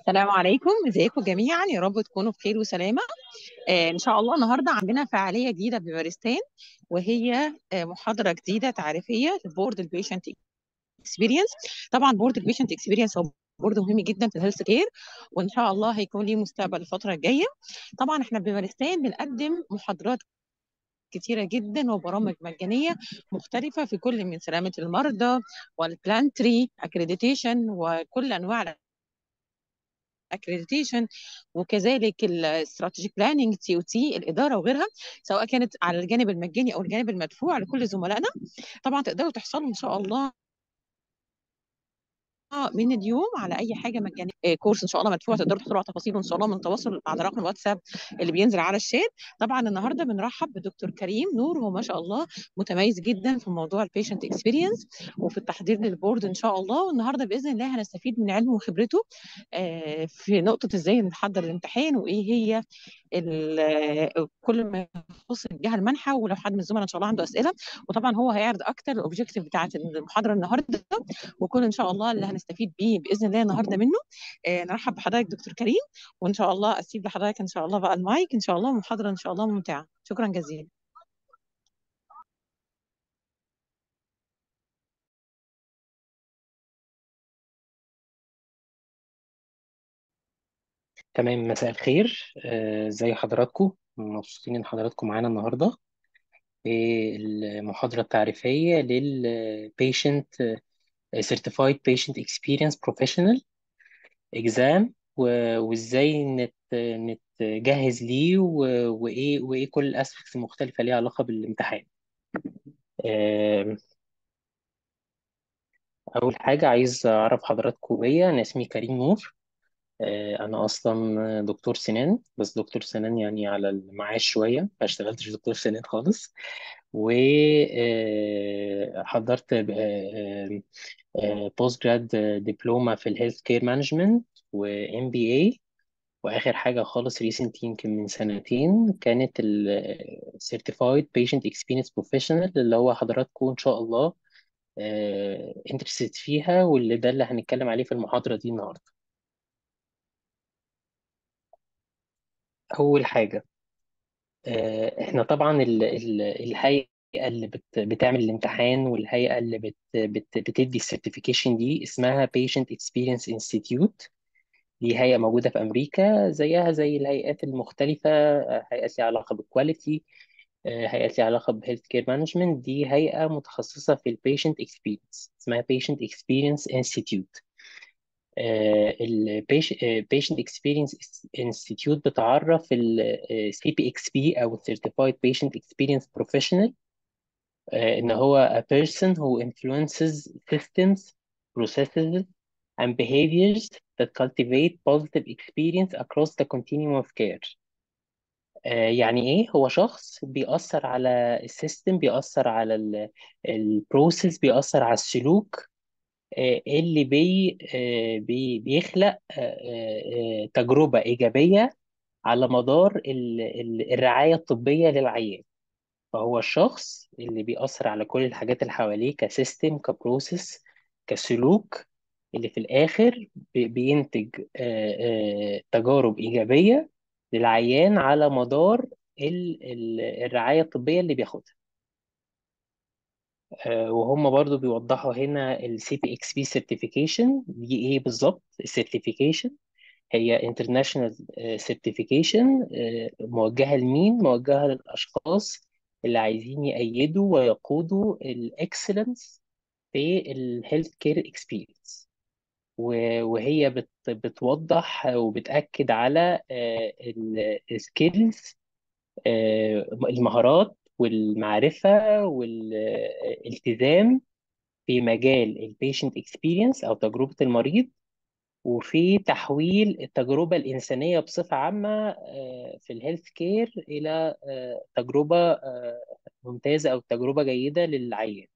السلام عليكم ازيكم جميعا يا رب تكونوا بخير وسلامه آه ان شاء الله النهارده عندنا فعاليه جديده بمارستان وهي آه محاضره جديده تعريفيه لبورد البيشنت اكسبيرينس طبعا بورد البيشنت اكسبيرينس هو بورد مهم جدا في الهيلث كير وان شاء الله هيكون ليه مستقبل الفتره الجايه طبعا احنا بمارستان بنقدم محاضرات كتيرة جدا وبرامج مجانية مختلفة في كل من سلامة المرضى والبلانتري اكريديتيشن وكل أنواع الاكريديتيشن وكذلك الاستراتيجيك بلاننج تي او تي الاداره وغيرها سواء كانت على الجانب المجاني او الجانب المدفوع لكل زملائنا طبعا تقدروا تحصلوا ان شاء الله من اليوم على اي حاجه مجانيه آه، كورس ان شاء الله مدفوع تقدروا تحصلوا على تفاصيله ان شاء الله من تواصل على رقم الواتساب اللي بينزل على الشات طبعا النهارده بنرحب بدكتور كريم نور هو ما شاء الله متميز جدا في موضوع البيشنت اكسبيرينس وفي التحضير للبورد ان شاء الله والنهارده باذن الله هنستفيد من علمه وخبرته آه، في نقطه ازاي نحضر الامتحان وايه هي ال- كل ما يخص الجهه المنحه ولو حد من الزملاء ان شاء الله عنده اسئله وطبعا هو هيعرض اكتر الاوبجيكتيف بتاعت المحاضره النهارده وكل ان شاء الله اللي هنستفيد بيه باذن الله النهارده منه آه نرحب بحضرتك دكتور كريم وان شاء الله اسيب لحضرتك ان شاء الله بقى المايك ان شاء الله محاضره ان شاء الله ممتعه شكرا جزيلا تمام مساء الخير آه، ازي حضراتكم مبسوطين ان حضراتكم معانا النهارده في المحاضره التعريفيه لل Patient Certified Patient Experience Professional Exam و- وازاي نت نتجهز ليه و- وايه وايه كل الاسبكتس المختلفه ليها علاقه بالامتحان آم، اول حاجه عايز اعرف حضراتكم بيا انا اسمي كريم نور آه، أنا أصلا دكتور سنان بس دكتور سنان يعني على المعاش شوية ما اشتغلتش دكتور سنان خالص وحضرت بوست جراد دبلومة في الهيلث كير مانجمنت وام بي اي واخر حاجه خالص ريسنت يمكن من سنتين كانت السيرتيفايد بيشنت اكسبيرينس بروفيشنال اللي هو حضراتكم ان شاء الله انترستد فيها واللي ده اللي هنتكلم عليه في المحاضره دي النهارده اول حاجه آه، احنا طبعا ال- ال- الهيئة اللي بت بتعمل الامتحان والهيئة اللي بت بت بتدي السيرتيفيكيشن دي اسمها Patient Experience Institute دي هيئة موجودة في أمريكا زيها زي الهيئات المختلفة آه، هيئات ليها علاقة بالكواليتي آه، هيئات ليها علاقة بهيلث كير مانجمنت دي هيئة متخصصة في البيشنت اكسبيرينس اسمها Patient Experience Institute البيشنت اكسبيرينس انستيتيوت بتعرف السي بي اكس بي او Certified Patient Experience Professional آه، ان هو a person who influences systems processes and behaviors that cultivate positive experience across the continuum of care آه، يعني ايه هو شخص بيأثر على السيستم بيأثر على البروسيس بيأثر على السلوك آه، اللي بي آه، بي بيخلق آه، آه، آه، تجربة إيجابية على مدار ال- ال- الرعاية الطبية للعيان فهو الشخص اللي بيأثر على كل الحاجات اللي حواليه كسيستم كبروسيس كسلوك اللي في الآخر بي- بينتج آه، آه، تجارب إيجابية للعيان على مدار ال- ال- الرعاية الطبية اللي بياخدها آه، وهم برضو بيوضحوا هنا ال CPXP certification دي ايه بالظبط السيرتيفيكيشن هي international آه، certification آه، موجهة لمين؟ موجهة للأشخاص اللي عايزين يأيدوا ويقودوا الاكسلنس في الهيلث كير اكسبيرينس وهي بت بتوضح وبتأكد على السكيلز المهارات والمعرفة والالتزام في مجال البيشنت اكسبيرينس او تجربه المريض وفي تحويل التجربه الانسانيه بصفه عامه آه، في الهيلث كير الى آه، تجربه آه، ممتازه او تجربه جيده للعيان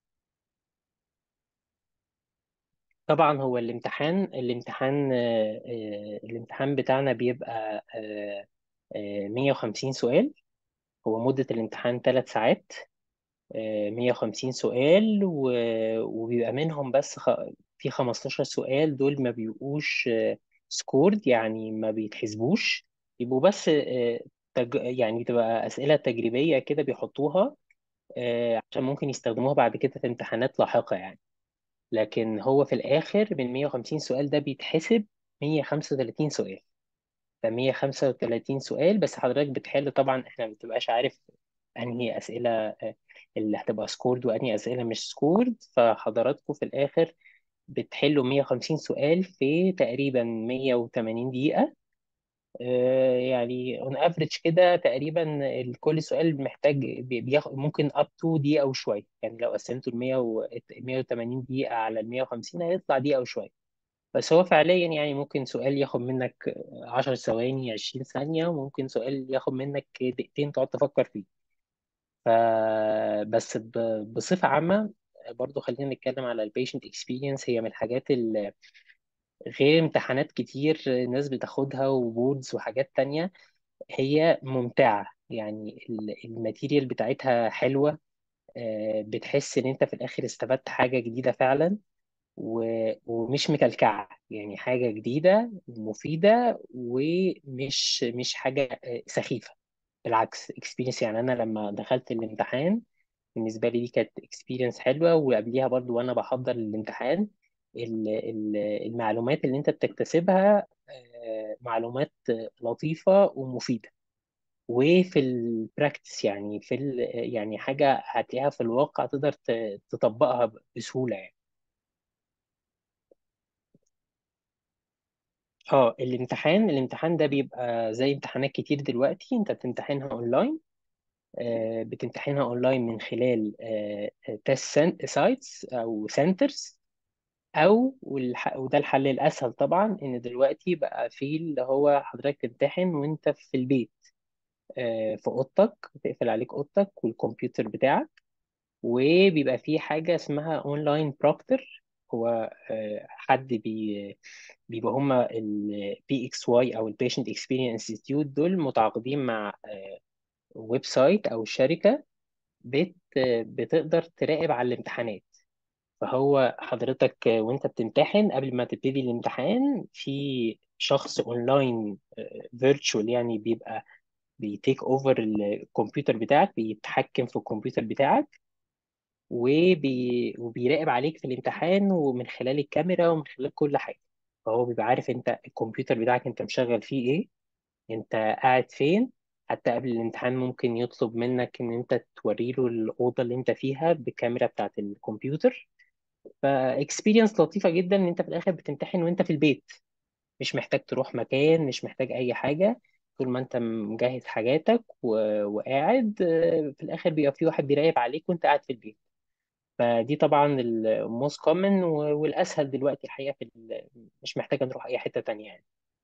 طبعا هو الامتحان الامتحان آه، آه، الامتحان بتاعنا بيبقى آه، آه، 150 سؤال هو مدة الامتحان 3 ساعات آه، 150 سؤال و- وبيبقى منهم بس خ... في 15 سؤال دول ما بيبقوش سكورد يعني ما بيتحسبوش يبقوا بس آه، تج... يعني بتبقى أسئلة تجريبية كده بيحطوها آه، عشان ممكن يستخدموها بعد كده في امتحانات لاحقة يعني لكن هو في الآخر من 150 سؤال ده بيتحسب 135 سؤال ف 135 سؤال بس حضرتك بتحل طبعا احنا ما بتبقاش عارف انهي اسئله آه، اللي هتبقى سكورد وانهي اسئله مش سكورد فحضراتكم في الاخر بتحلوا 150 سؤال في تقريبا 180 دقيقه آه، يعني اون افريج كده تقريبا ال- كل سؤال محتاج بي- بياخد ممكن اب تو دقيقه وشويه يعني لو قسمته ال 100 و 180 دقيقه على ال 150 هيطلع دقيقه وشويه بس هو فعليا يعني ممكن سؤال ياخد منك 10 ثواني 20 ثانية وممكن سؤال ياخد منك دقيقتين تقعد تفكر فيه ف بس ب- بصفة عامة برضو خلينا نتكلم على البيشنت اكسبيرينس هي من الحاجات اللي غير امتحانات كتير الناس بتاخدها وبوردز وحاجات تانية هي ممتعة يعني ال- الماتيريال بتاعتها حلوة آه، بتحس ان انت في الاخر استفدت حاجة جديدة فعلا و- ومش مكلكعة يعني حاجة جديدة ومفيدة ومش مش حاجة آه، سخيفة بالعكس اكسبيرينس يعني أنا لما دخلت الامتحان بالنسبة لي دي كانت اكسبيرينس حلوة وقبليها برضو وأنا بحضر الامتحان ال- ال- المعلومات اللي أنت بتكتسبها آه، معلومات آه، لطيفة ومفيدة وفي البراكتس يعني في ال يعني حاجة هتلاقيها في الواقع تقدر ت- تطبقها بسهولة يعني اه الامتحان الامتحان ده بيبقى زي امتحانات كتير دلوقتي انت بتمتحنها اونلاين آه، بتمتحنها اونلاين من خلال تيست سايتس او سنترز او والح- وده الحل الاسهل طبعا ان دلوقتي بقى في اللي هو حضرتك تمتحن وانت في البيت آه، في اوضتك تقفل عليك اوضتك والكمبيوتر بتاعك وبيبقى في حاجة اسمها اونلاين بروكتور هو آه، حد بي بيبقى هما ال PXY أو ال Patient Experience Institute دول متعاقدين مع ويب سايت أو شركة بت بتقدر تراقب على الامتحانات فهو حضرتك وانت بتمتحن قبل ما تبتدي الامتحان في شخص اونلاين فيرتشوال يعني بيبقى بيتيك اوفر الكمبيوتر بتاعك بيتحكم في الكمبيوتر بتاعك وبي... وبيراقب عليك في الامتحان ومن خلال الكاميرا ومن خلال كل حاجة فهو بيبقى عارف انت الكمبيوتر بتاعك انت مشغل فيه ايه انت قاعد فين حتى قبل الامتحان ممكن يطلب منك ان انت توريله الأوضة اللي انت فيها بالكاميرا بتاعت الكمبيوتر فاكسبيرينس لطيفة جدا ان انت في الاخر بتمتحن وانت في البيت مش محتاج تروح مكان مش محتاج اي حاجة طول ما انت مجهز حاجاتك و... وقاعد آه، في الاخر بيبقى في واحد بيراقب عليك وانت قاعد في البيت فدي طبعا الموست كومن والاسهل دلوقتي الحقيقه في ال- مش محتاجه نروح اي حته تانية يعني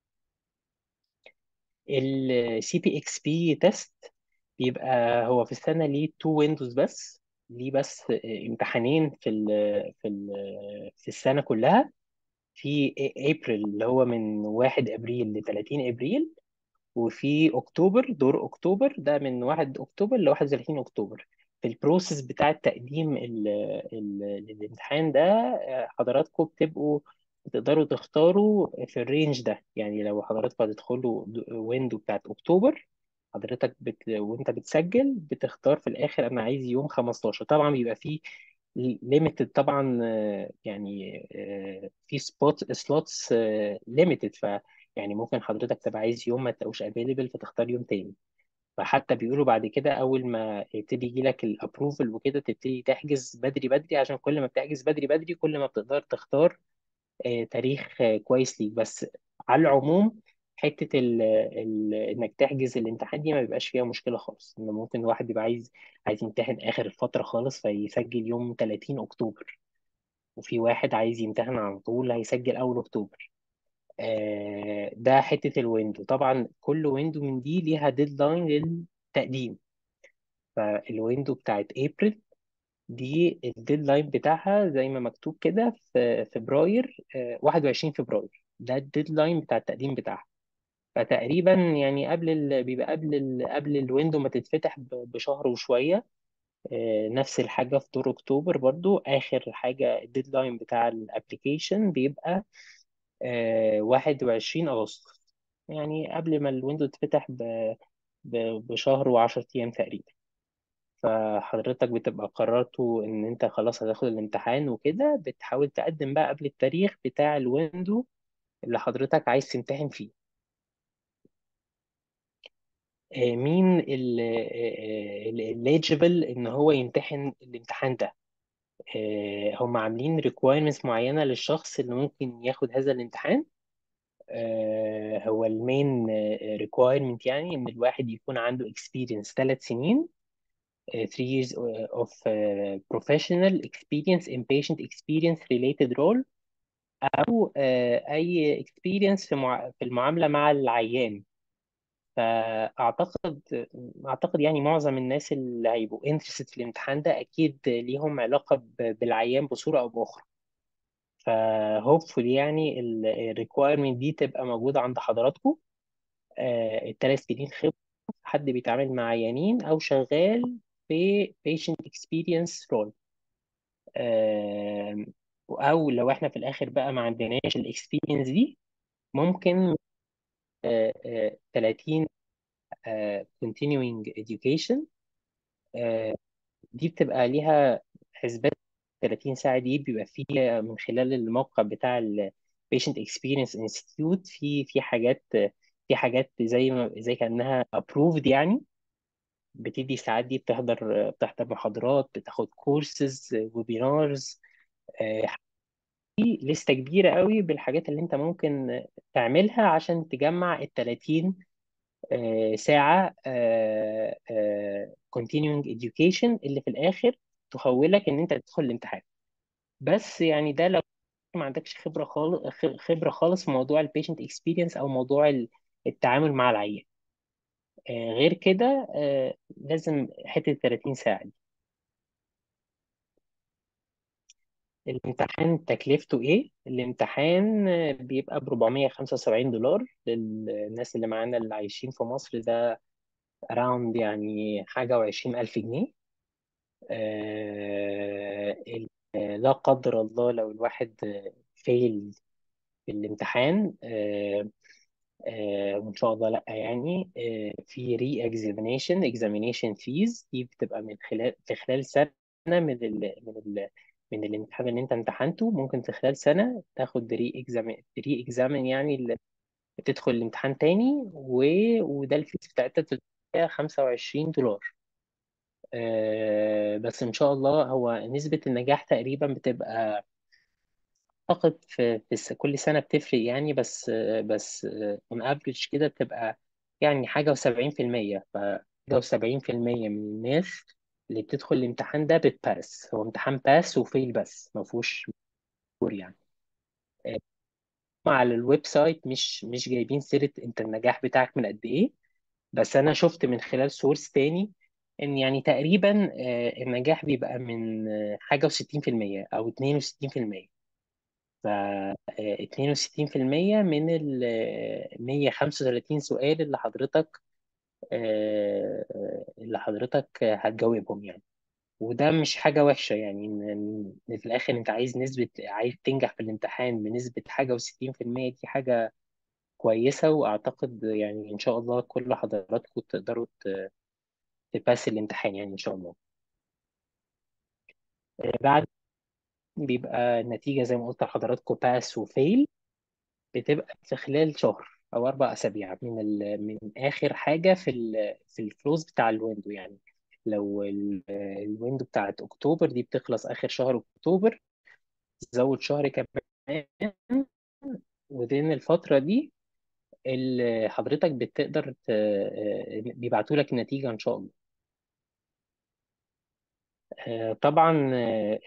السي بي اكس بي تيست بيبقى هو في السنه ليه تو ويندوز بس ليه بس امتحانين في ال في ال في السنه كلها في ابريل اللي هو من 1 ابريل ل 30 ابريل وفي اكتوبر دور اكتوبر ده من 1 اكتوبر ل 31 اكتوبر في البروسيس بتاع تقديم ال ال الامتحان ده آه، حضراتكم بتبقوا بتقدروا تختاروا في الرينج ده يعني لو حضراتكم هتدخلوا ويندو بتاعت اكتوبر حضرتك بت... وانت بتسجل بتختار في الاخر انا عايز يوم 15 طبعا بيبقى فيه ليميتد طبعا آه، يعني آه، في سبوت سلوتس ليميتد يعني ممكن حضرتك تبقى عايز يوم ما تلاقوش افيلبل فتختار يوم تاني فحتى بيقولوا بعد كده اول ما يبتدي يجي لك الابروفل وكده تبتدي تحجز بدري بدري عشان كل ما بتحجز بدري بدري كل ما بتقدر تختار آه، تاريخ آه، كويس ليك بس على العموم حتة ال ال انك تحجز الامتحان دي ما بيبقاش فيها مشكلة خالص ان ممكن الواحد يبقى عايز عايز يمتحن اخر الفترة خالص فيسجل يوم 30 اكتوبر وفي واحد عايز يمتحن على طول هيسجل اول اكتوبر آه، ده حتة الويندو طبعا كل ويندو من دي ليها ديدلاين للتقديم فالويندو بتاعت ابريل دي الديدلاين بتاعها زي ما مكتوب كده في فبراير آه، 21 فبراير ده الديدلاين بتاع التقديم بتاعها فتقريبا يعني قبل ال... بيبقى قبل ال... قبل الويندو ما تتفتح ب- بشهر وشوية آه، نفس الحاجة في دور أكتوبر برضو آخر حاجة الديدلاين بتاع الابليكيشن بيبقى آه، 21 أغسطس يعني قبل ما الويندو تفتح ب- ب- بشهر وعشرة أيام تقريبا فحضرتك بتبقى قررتوا إن أنت خلاص هتاخد الامتحان وكده بتحاول تقدم بقى قبل التاريخ بتاع الويندو اللي حضرتك عايز تمتحن فيه آه، مين الإليجيبل إن هو يمتحن الامتحان ده آه، هم عاملين requirements معينة للشخص اللي ممكن ياخد هذا الامتحان آه، هو المين requirement يعني إن الواحد يكون عنده experience ثلاث سنين آه، three years of آه، professional experience in patient experience related role أو آه، أي experience في مع- في المعاملة مع العيان فأعتقد أعتقد يعني معظم الناس اللي هيبقوا interested في الامتحان ده أكيد ليهم علاقة ب- بالعيان بصورة أو بأخرى فهوبفully يعني الريكوايرمنت دي تبقى موجودة عند حضراتكم آه، الثلاث سنين خبرة حد بيتعامل مع عيانين أو شغال في patient experience role آه، أو لو إحنا في الآخر بقى ما عندناش الاكسبيرينس دي ممكن آه، آه، 30 آه، continuing education آه، دي بتبقى ليها حسبات 30 ساعة دي بيبقى فيها من خلال الموقع بتاع ال Patient Experience Institute في في حاجات في حاجات زي ما زي كأنها approved يعني بتدي الساعات دي بتحضر بتحضر محاضرات بتاخد كورسز ويبينارز في لستة كبيرة قوي بالحاجات اللي انت ممكن تعملها عشان تجمع ال 30 آه، ساعة آه، آه، continuing education اللي في الآخر تخولك إن أنت تدخل الامتحان بس يعني ده لو ما عندكش خبرة خالص خبرة خالص في موضوع البيشنت اكسبيرينس أو موضوع ال- التعامل مع العيان آه، غير كده آه، لازم حتة 30 ساعة دي الامتحان تكلفته إيه؟ الامتحان آه، بيبقى ب 475 دولار للناس اللي معانا اللي عايشين في مصر ده أراوند يعني حاجة وعشرين ألف جنيه آه، ال- آه، لا قدر الله لو الواحد فيل في الامتحان آه، آه، وإن شاء الله لأ يعني آه، في ري اكزامينيشن اكزامينيشن فيز دي بتبقى من خلال في خلال سنة من ال من ال من الامتحان اللي انت امتحنته ممكن في خلال سنة تاخد ري اكزامين ري اكزامين يعني ال- تدخل الامتحان تاني و... وده الفيز بتاعتها 325 دولار آه، بس ان شاء الله هو نسبة النجاح تقريبا بتبقى اعتقد في, في الس- كل سنة بتفرق يعني بس آه، بس اون افريج كده بتبقى يعني حاجة وسبعين في المية فحاجة وسبعين في المية من الناس اللي بتدخل الامتحان ده بتباس هو امتحان باس وفيل بس ما فيهوش سكور يعني آه، على الويب سايت مش مش جايبين سيرة انت النجاح بتاعك من قد ايه بس انا شفت من خلال سورس تاني ان يعني تقريبا آه، النجاح بيبقى من آه، حاجه و60% او 62% ف آه، 62% من ال آه، 135 سؤال اللي حضرتك آه، آه، اللي حضرتك هتجاوبهم يعني وده مش حاجة وحشة يعني إن إن في الآخر أنت عايز نسبة عايز تنجح في الامتحان بنسبة حاجة وستين في المية دي حاجة كويسة وأعتقد يعني إن شاء الله كل حضراتكم تقدروا تباس الامتحان يعني ان شاء الله آه، بعد بيبقى النتيجه زي ما قلت لحضراتكم باس وفيل بتبقى في خلال شهر او اربع اسابيع من ال... من اخر حاجه في ال... في الكلوز بتاع الويندو يعني لو ال... الويندو بتاعت اكتوبر دي بتخلص اخر شهر اكتوبر تزود شهر كمان وذين الفتره دي اللي حضرتك بتقدر ت... آه، بيبعتوا لك النتيجه ان شاء الله آه، طبعا آه،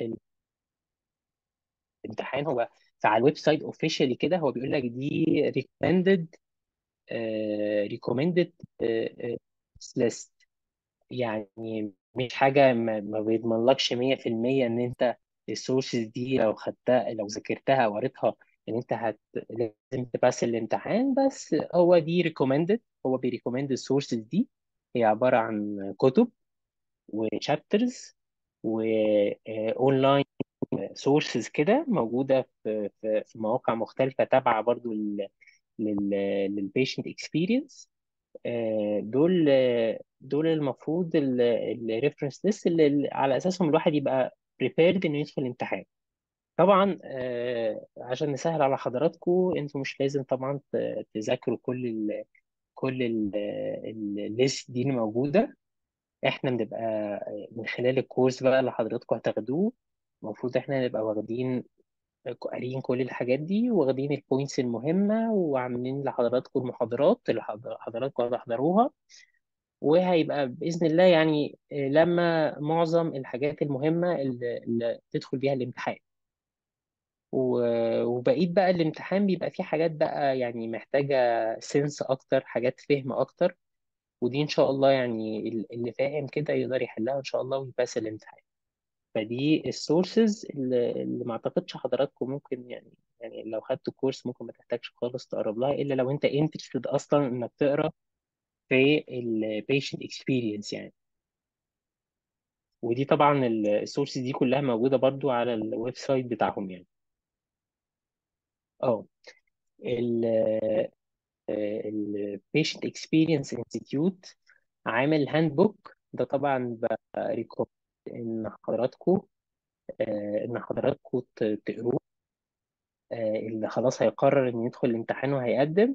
الامتحان هو فعلى الويب سايت اوفيشالي كده هو بيقول لك دي ريكومندد ريكومندد ليست يعني مش حاجه ما, ما بيضمنلكش 100% ان انت السورسز دي لو خدتها لو ذاكرتها او قريتها ان انت هت لازم تباس الامتحان بس هو دي ريكومندد هو بيريكومند السورسز دي هي عباره عن كتب وشابترز واونلاين سورسز كده موجودة في في في مواقع مختلفة تابعة برضو للبيشنت اكسبيرينس دول آه، دول المفروض الريفرنس ليست اللي اللي على اساسهم الواحد يبقى بريبيرد انه يدخل الامتحان طبعا آه، عشان نسهل على حضراتكم انتوا مش لازم طبعا ت- تذاكروا كل ال كل الليست دي اللي موجودة احنا بنبقى من خلال الكورس بقى اللي حضراتكم هتاخدوه المفروض احنا نبقى واخدين قاريين كل الحاجات دي واخدين البوينتس المهمة وعاملين لحضراتكم المحاضرات اللي حض- حضراتكم هتحضروها وهيبقى بإذن الله يعني آه، لما معظم الحاجات المهمة اللي اللي تدخل بيها الامتحان و- وبقيت بقى الامتحان بيبقى فيه حاجات بقى يعني محتاجة سنس أكتر حاجات فهم أكتر ودي إن شاء الله يعني ال- اللي فاهم كده يقدر يحلها إن شاء الله ويباس الامتحان فدي السورسز اللي, اللي ما أعتقدش حضراتكم ممكن يعني يعني لو خدت الكورس ممكن ما تحتاجش خالص تقرب لها إلا لو أنت انترستد أصلا إنك تقرا في البيشنت اكسبيرينس يعني ودي طبعا السورسز دي كلها موجودة برضو على الويب سايت بتاعهم يعني اه البيشنت اكسبيرينس انستيتيوت عامل هاند بوك ده طبعا بريكومند ان حضراتكم آه، ان حضراتكم ت- تقروه آه، اللي خلاص هيقرر انه يدخل الامتحان وهيقدم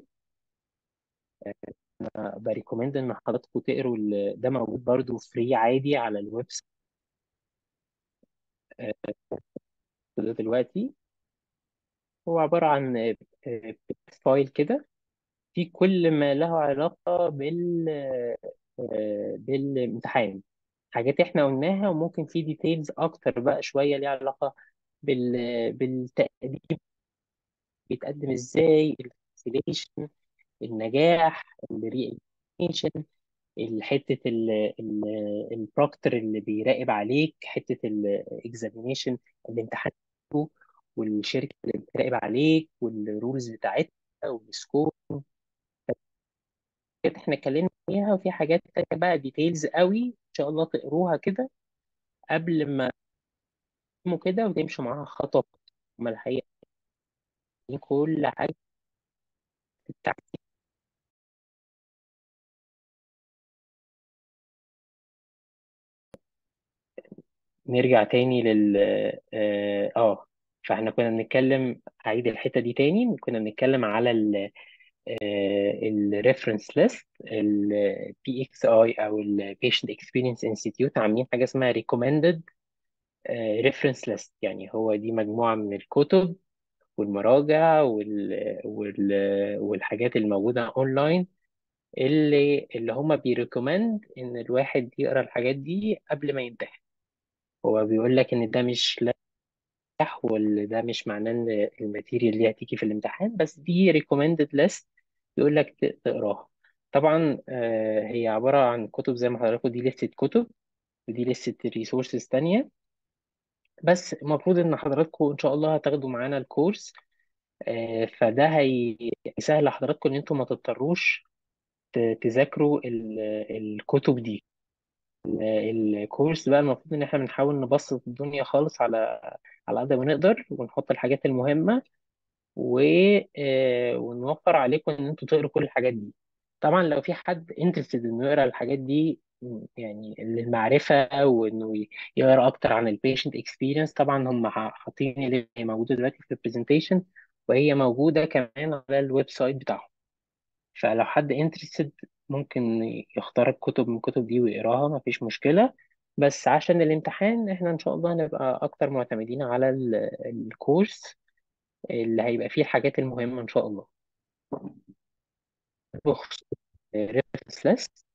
بريكومند ان حضراتكم تقروا ال- ده موجود برضو فري عادي على الويب سايت آه، ده دلوقتي هو عبارة عن آه، آه، فايل كده في كل ما له علاقة بال آه، بالامتحان حاجات احنا قلناها وممكن في ديتيلز اكتر بقى شوية ليها علاقة بال بالتقديم بيتقدم ازاي الكالكوليشن النجاح الري حتة البروكتور اللي بيراقب عليك حتة الاكزامينيشن الامتحان والشركة اللي بتراقب عليك والرولز بتاعتها والسكور حاجات احنا اتكلمنا فيها وفي حاجات تانية بقى ديتيلز قوي ان شاء الله تقروها كده قبل ما تقوموا كده وتمشوا معاها خطوة هما الحقيقة كل حاجة بتاعت نرجع تاني لل اه آه. فاحنا كنا بنتكلم هعيد الحتة دي تاني كنا بنتكلم على ال الريفرنس ليست البي اكس اي او البيشنت اكسبيرينس انستيتيوت عاملين حاجه اسمها ريكومندد ريفرنس ليست يعني هو دي مجموعه من الكتب والمراجع وال... وال... والحاجات الموجودة اونلاين اللي اللي هم بيريكومند ان الواحد يقرا الحاجات دي قبل ما يمتحن هو بيقول لك ان ده مش لا ينجح ولا ده مش معناه ان الماتيريال دي هتيجي في الامتحان بس دي ريكومندد ليست يقول لك ت- تقراها طبعا آه، هي عبارة عن كتب زي ما حضراتكم دي لستة كتب ودي لستة ريسورسز تانية بس المفروض ان حضراتكم ان شاء الله هتاخدوا معانا الكورس آه، فده هيسهل لحضراتكم ان انتم ما تضطروش ت- تذاكروا ال- الكتب دي الكورس بقى المفروض ان احنا بنحاول نبسط الدنيا خالص على على قد ما نقدر ونحط الحاجات المهمة و... آه، ونوفر عليكم ان انتوا تقروا كل الحاجات دي طبعا لو في حد انترستد انه يقرا الحاجات دي م، يعني للمعرفة وانه ي- يقرا اكتر عن البيشنت اكسبيرينس طبعا هم ح- حاطين اللي هي موجودة دلوقتي في البرزنتيشن وهي موجودة كمان على الويب سايت بتاعهم فلو حد انترستد ممكن يختار الكتب من الكتب دي ويقراها مفيش مشكلة بس عشان الامتحان احنا ان شاء الله هنبقى اكتر معتمدين على ال- الكورس اللي هيبقى فيه الحاجات المهمة ان شاء الله بخصوص ريفرنس ليست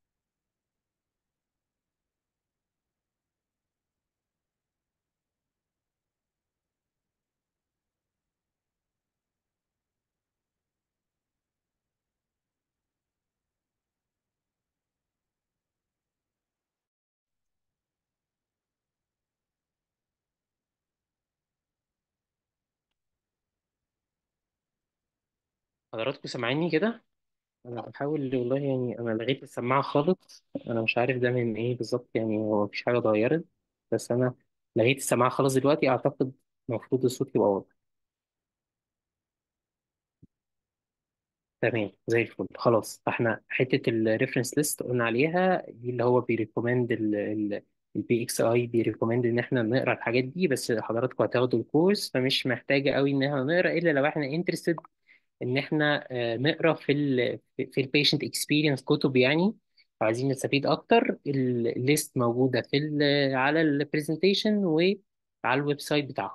حضراتكم سامعيني كده انا بحاول والله يعني انا لغيت السماعة خالص انا مش عارف ده من ايه بالظبط يعني هو مفيش حاجة اتغيرت بس انا لغيت السماعة خالص دلوقتي اعتقد المفروض الصوت يبقى واضح تمام زي الفل خلاص فاحنا حته الريفرنس ليست قلنا عليها دي اللي هو بيريكومند البي اكس اي بيريكومند ان احنا نقرا الحاجات دي بس حضراتكم هتاخدوا الكورس فمش محتاجه قوي ان احنا نقرا الا لو احنا انترستد ان احنا آه، نقرا في ال في البيشنت اكسبيرينس كتب يعني عايزين نستفيد اكتر الليست موجوده في ال- على البرزنتيشن وعلى الويب سايت بتاعهم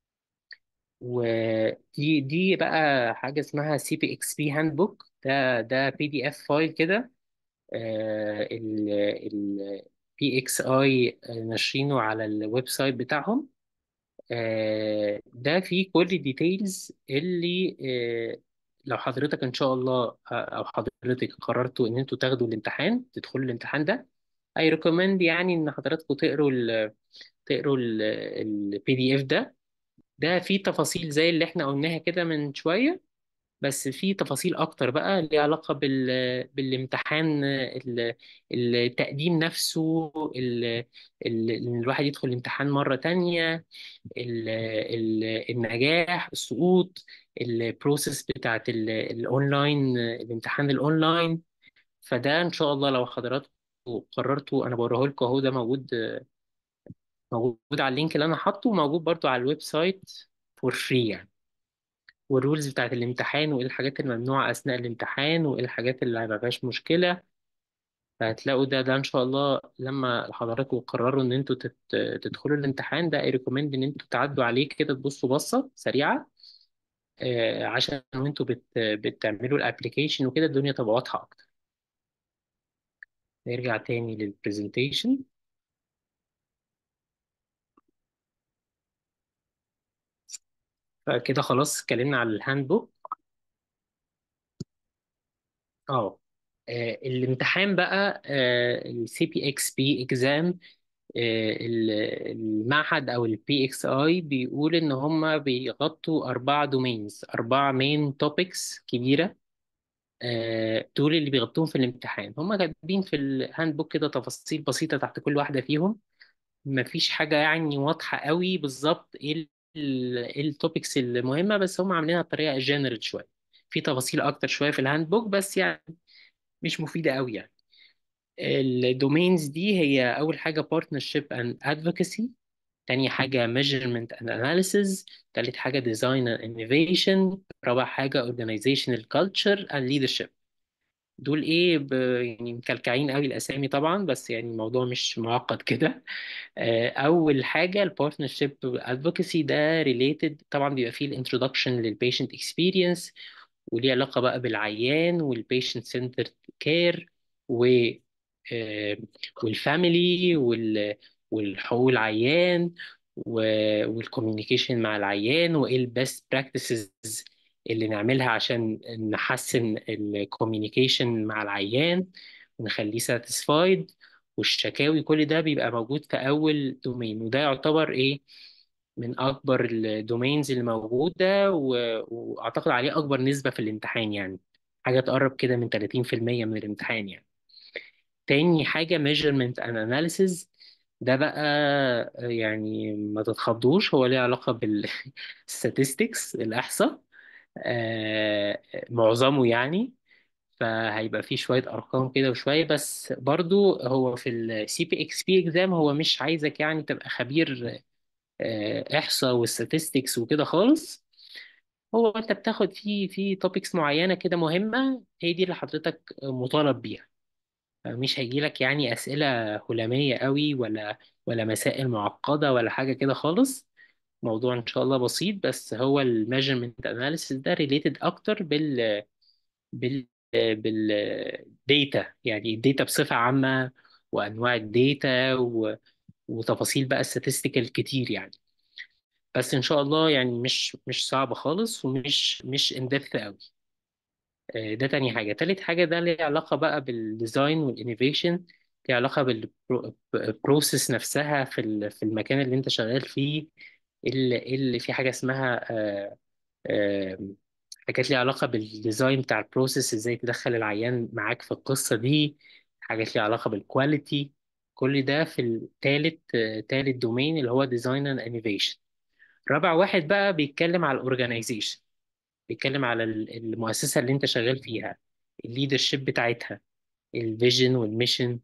ودي دي بقى حاجه اسمها سي بي اكس بي هاند بوك ده ده بي دي اف فايل كده ال ال بي اكس اي ناشرينه على الويب سايت بتاعهم آه، ده فيه كل الديتيلز اللي آه، لو حضرتك ان شاء الله آه، او حضرتك قررتوا ان انتوا تاخدوا الامتحان تدخلوا الامتحان ده اي ريكومند يعني ان حضراتكم تقروا ال تقروا البي دي اف ده ده فيه تفاصيل زي اللي احنا قلناها كده من شوية بس في تفاصيل اكتر بقى ليها علاقة بال... بالامتحان ال- التقديم نفسه ال... ال... ان الواحد يدخل الامتحان مرة تانية ال... ال... النجاح السقوط البروسيس بتاعت ال... الاونلاين الامتحان الاونلاين فده ان شاء الله لو حضراتكم قررتوا انا بوريه لكم اهو ده موجود موجود على اللينك اللي انا حاطه وموجود برضو على الويب سايت فور فري يعني والرولز بتاعت الامتحان وايه الحاجات الممنوعة اثناء الامتحان وايه الحاجات اللي ما فيهاش مشكلة فهتلاقوا ده ده ان شاء الله لما حضراتكم تقرروا ان انتوا تت... تدخلوا الامتحان ده اي ريكومند ان انتوا تعدوا عليه كده تبصوا بصة سريعة آه، عشان وانتوا بت... بتعملوا الابليكيشن وكده الدنيا تبقى واضحة اكتر نرجع تاني للبرزنتيشن فكده خلاص اتكلمنا على الهاند بوك اه آه، الامتحان بقى السي بي اكس بي اكزام المعهد او البي اكس اي بيقول ان هم بيغطوا اربع دومينز اربع مين توبكس كبيره آه، دول اللي بيغطوهم في الامتحان هم كاتبين في الهاند بوك كده تفاصيل بسيطه تحت كل واحده فيهم مفيش حاجه يعني واضحه قوي بالظبط ايه التوبكس المهمه بس هم عاملينها بطريقه جنرال شويه في تفاصيل اكتر شويه في الهاند بوك بس يعني مش مفيده قوي يعني الدومينز دي هي أول حاجة partnership and advocacy تاني حاجة measurement and analysis تالت حاجة design and innovation رابع حاجة organizational culture and leadership دول ايه ب... يعني مكلكعين قوي الاسامي طبعا بس يعني الموضوع مش معقد كده آه، اول حاجه البارتنرشيب ادفوكسي ده ريليتد طبعا بيبقى فيه الانترودكشن للبيشنت اكسبيرينس وليه علاقه بقى بالعيان والبيشنت سنترد كير و آه، والفاميلي وال والحقوق العيان والكوميونيكيشن مع العيان وايه البيست براكتسز اللي نعملها عشان نحسن الكوميونيكيشن مع العيان ونخليه ساتيسفايد والشكاوي كل ده بيبقى موجود في اول دومين وده يعتبر ايه من اكبر الدومينز اللي موجوده و... واعتقد عليه اكبر نسبه في الامتحان يعني حاجه تقرب كده من 30% من الامتحان يعني تاني حاجة measurement and analysis ده بقى يعني ما تتخضوش هو ليه علاقة بال statistics الإحصاء آه، معظمه يعني فهيبقى فيه شوية أرقام كده وشوية بس برضو هو في ال CPXP exam هو مش عايزك يعني تبقى خبير آه، إحصاء والstatistics وكده خالص هو أنت بتاخد فيه في topics معينة كده مهمة هي دي اللي حضرتك مطالب بيها مش هيجيلك يعني أسئلة هلامية قوي ولا ولا مسائل معقدة ولا حاجة كده خالص موضوع إن شاء الله بسيط بس هو الميجرمنت أناليسيس ده ريليتد أكتر بال بال بالديتا يعني الديتا بصفة عامة وأنواع الديتا و... وتفاصيل بقى statistical كتير يعني بس إن شاء الله يعني مش مش صعبة خالص ومش مش in depth قوي آه، ده تاني حاجة تالت حاجة ده ليه علاقة بقى بالديزاين والإنوفيشن ليه علاقة بالبروسيس نفسها في ال- في المكان اللي أنت شغال فيه اللي, اللي في حاجة اسمها آه، آه، حاجات ليها علاقة بالديزاين بتاع البروسيس ازاي تدخل العيان معاك في القصة دي حاجات ليها علاقة بالكواليتي كل ده في التالت آه، تالت دومين اللي هو ديزاين اند انوفيشن رابع واحد بقى بيتكلم على الاورجنايزيشن بيتكلم على ال- المؤسسة اللي انت شغال فيها الليدرشيب بتاعتها الفيجن والميشن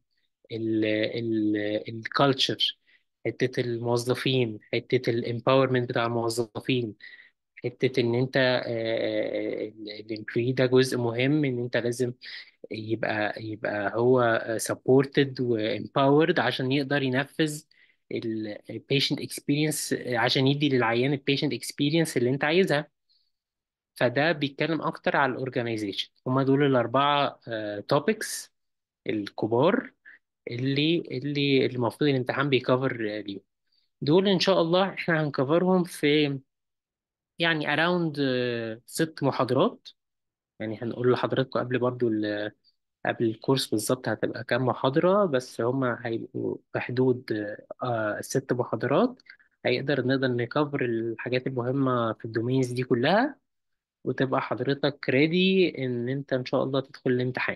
الكالتشر حتة الموظفين حتة الامباورمنت بتاع الموظفين حتة ان انت الامبلوي ده جزء مهم ان انت لازم يبقى يبقى هو supported و empowered عشان يقدر ينفذ ال patient experience عشان يدي للعيان ال patient experience اللي انت عايزها فده بيتكلم اكتر على الاورجنايزيشن هما دول الاربعه توبكس الكبار اللي اللي المفروض الامتحان بيكفر ليهم دول ان شاء الله احنا هنكفرهم في يعني around آه، ست محاضرات يعني هنقول لحضراتكم قبل برضو ال- قبل الكورس بالظبط هتبقى كام محاضرة بس هما هيبقوا في حدود آه ست محاضرات هيقدر نقدر نكفر الحاجات المهمة في الدومينز دي كلها وتبقى حضرتك ريدي ان انت ان شاء الله تدخل الامتحان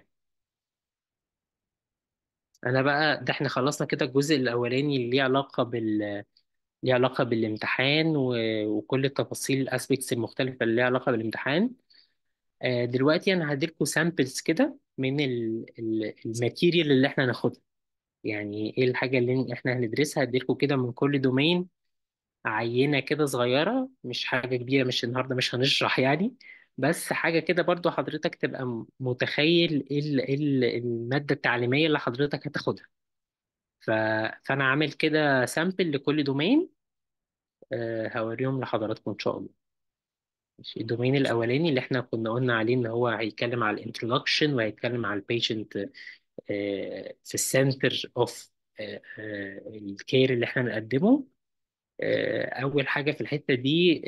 انا بقى ده احنا خلصنا كده الجزء الاولاني اللي ليه علاقة بال ليه علاقة بالامتحان و... وكل التفاصيل الاسبيكتس المختلفة اللي ليها علاقة بالامتحان آه، دلوقتي انا هديلكوا سامبلز كده من الماتيريال اللي احنا هناخدها يعني ايه الحاجة اللي احنا هندرسها هديلكوا كده من كل دومين عينة كده صغيرة مش حاجة كبيرة مش النهاردة مش هنشرح يعني بس حاجة كده برضو حضرتك تبقى م- متخيل ايه ال- إيه ال- المادة التعليمية اللي حضرتك هتاخدها ف... فأنا عامل كده سامبل لكل دومين أه هوريهم لحضراتكم إن شاء الله ماشي. الدومين الأولاني اللي احنا كنا قلنا عليه إن هو هيتكلم على الانترودكشن وهيتكلم على البيشنت في السنتر اوف الكير اللي احنا بنقدمه آه، اول حاجه في الحته دي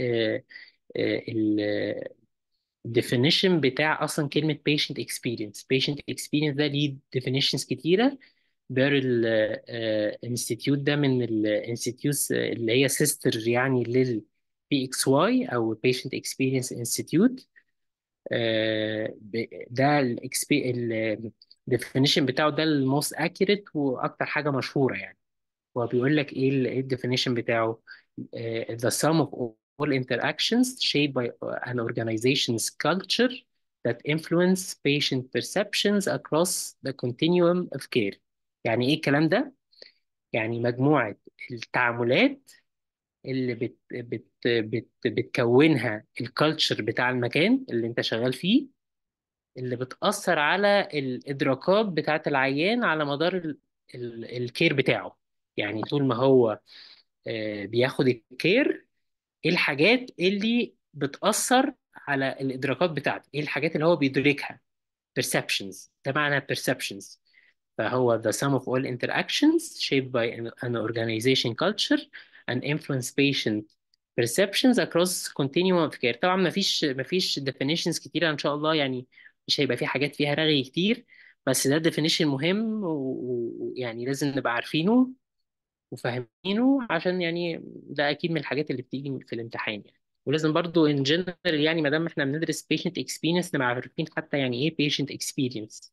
الديفينيشن بتاع اصلا كلمه patient experience patient experience ده ليه definitions كتيره بيرل انستيتيوت ده من الانستيتيوتس اللي هي سيستر يعني لل PXY او Patient Experience Institute آه، ب- ده الديفينيشن بتاعه ده الموست اكيوريت واكتر حاجه مشهوره يعني هو بيقول لك ايه الديفينيشن بتاعه آه، the sum of all interactions shaped by an organization's culture that influence patient perceptions across the continuum of care يعني ايه الكلام ده يعني مجموعه التعاملات اللي بت بت بت بتكونها الكالتشر بتاع المكان اللي انت شغال فيه اللي بتأثر على الإدراكات بتاعة العيان على مدار ال- ال- الكير بتاعه يعني طول ما هو آه، بياخد الكير ايه الحاجات اللي بتأثر على الإدراكات بتاعته ايه الحاجات اللي هو بيدركها perceptions ده معنى perceptions فهو the sum of all interactions shaped by an, an organization culture and influence patient perceptions across continuum of care طبعا ما فيش ما فيش definitions كتيرة ان شاء الله يعني مش هيبقى في حاجات فيها رغي كتير بس ده definition مهم ويعني لازم نبقى عارفينه وفاهمينه عشان يعني ده اكيد من الحاجات اللي بتيجي في الامتحان يعني ولازم برضو in general يعني ما دام احنا بندرس patient experience نبقى عارفين حتى يعني ايه patient experience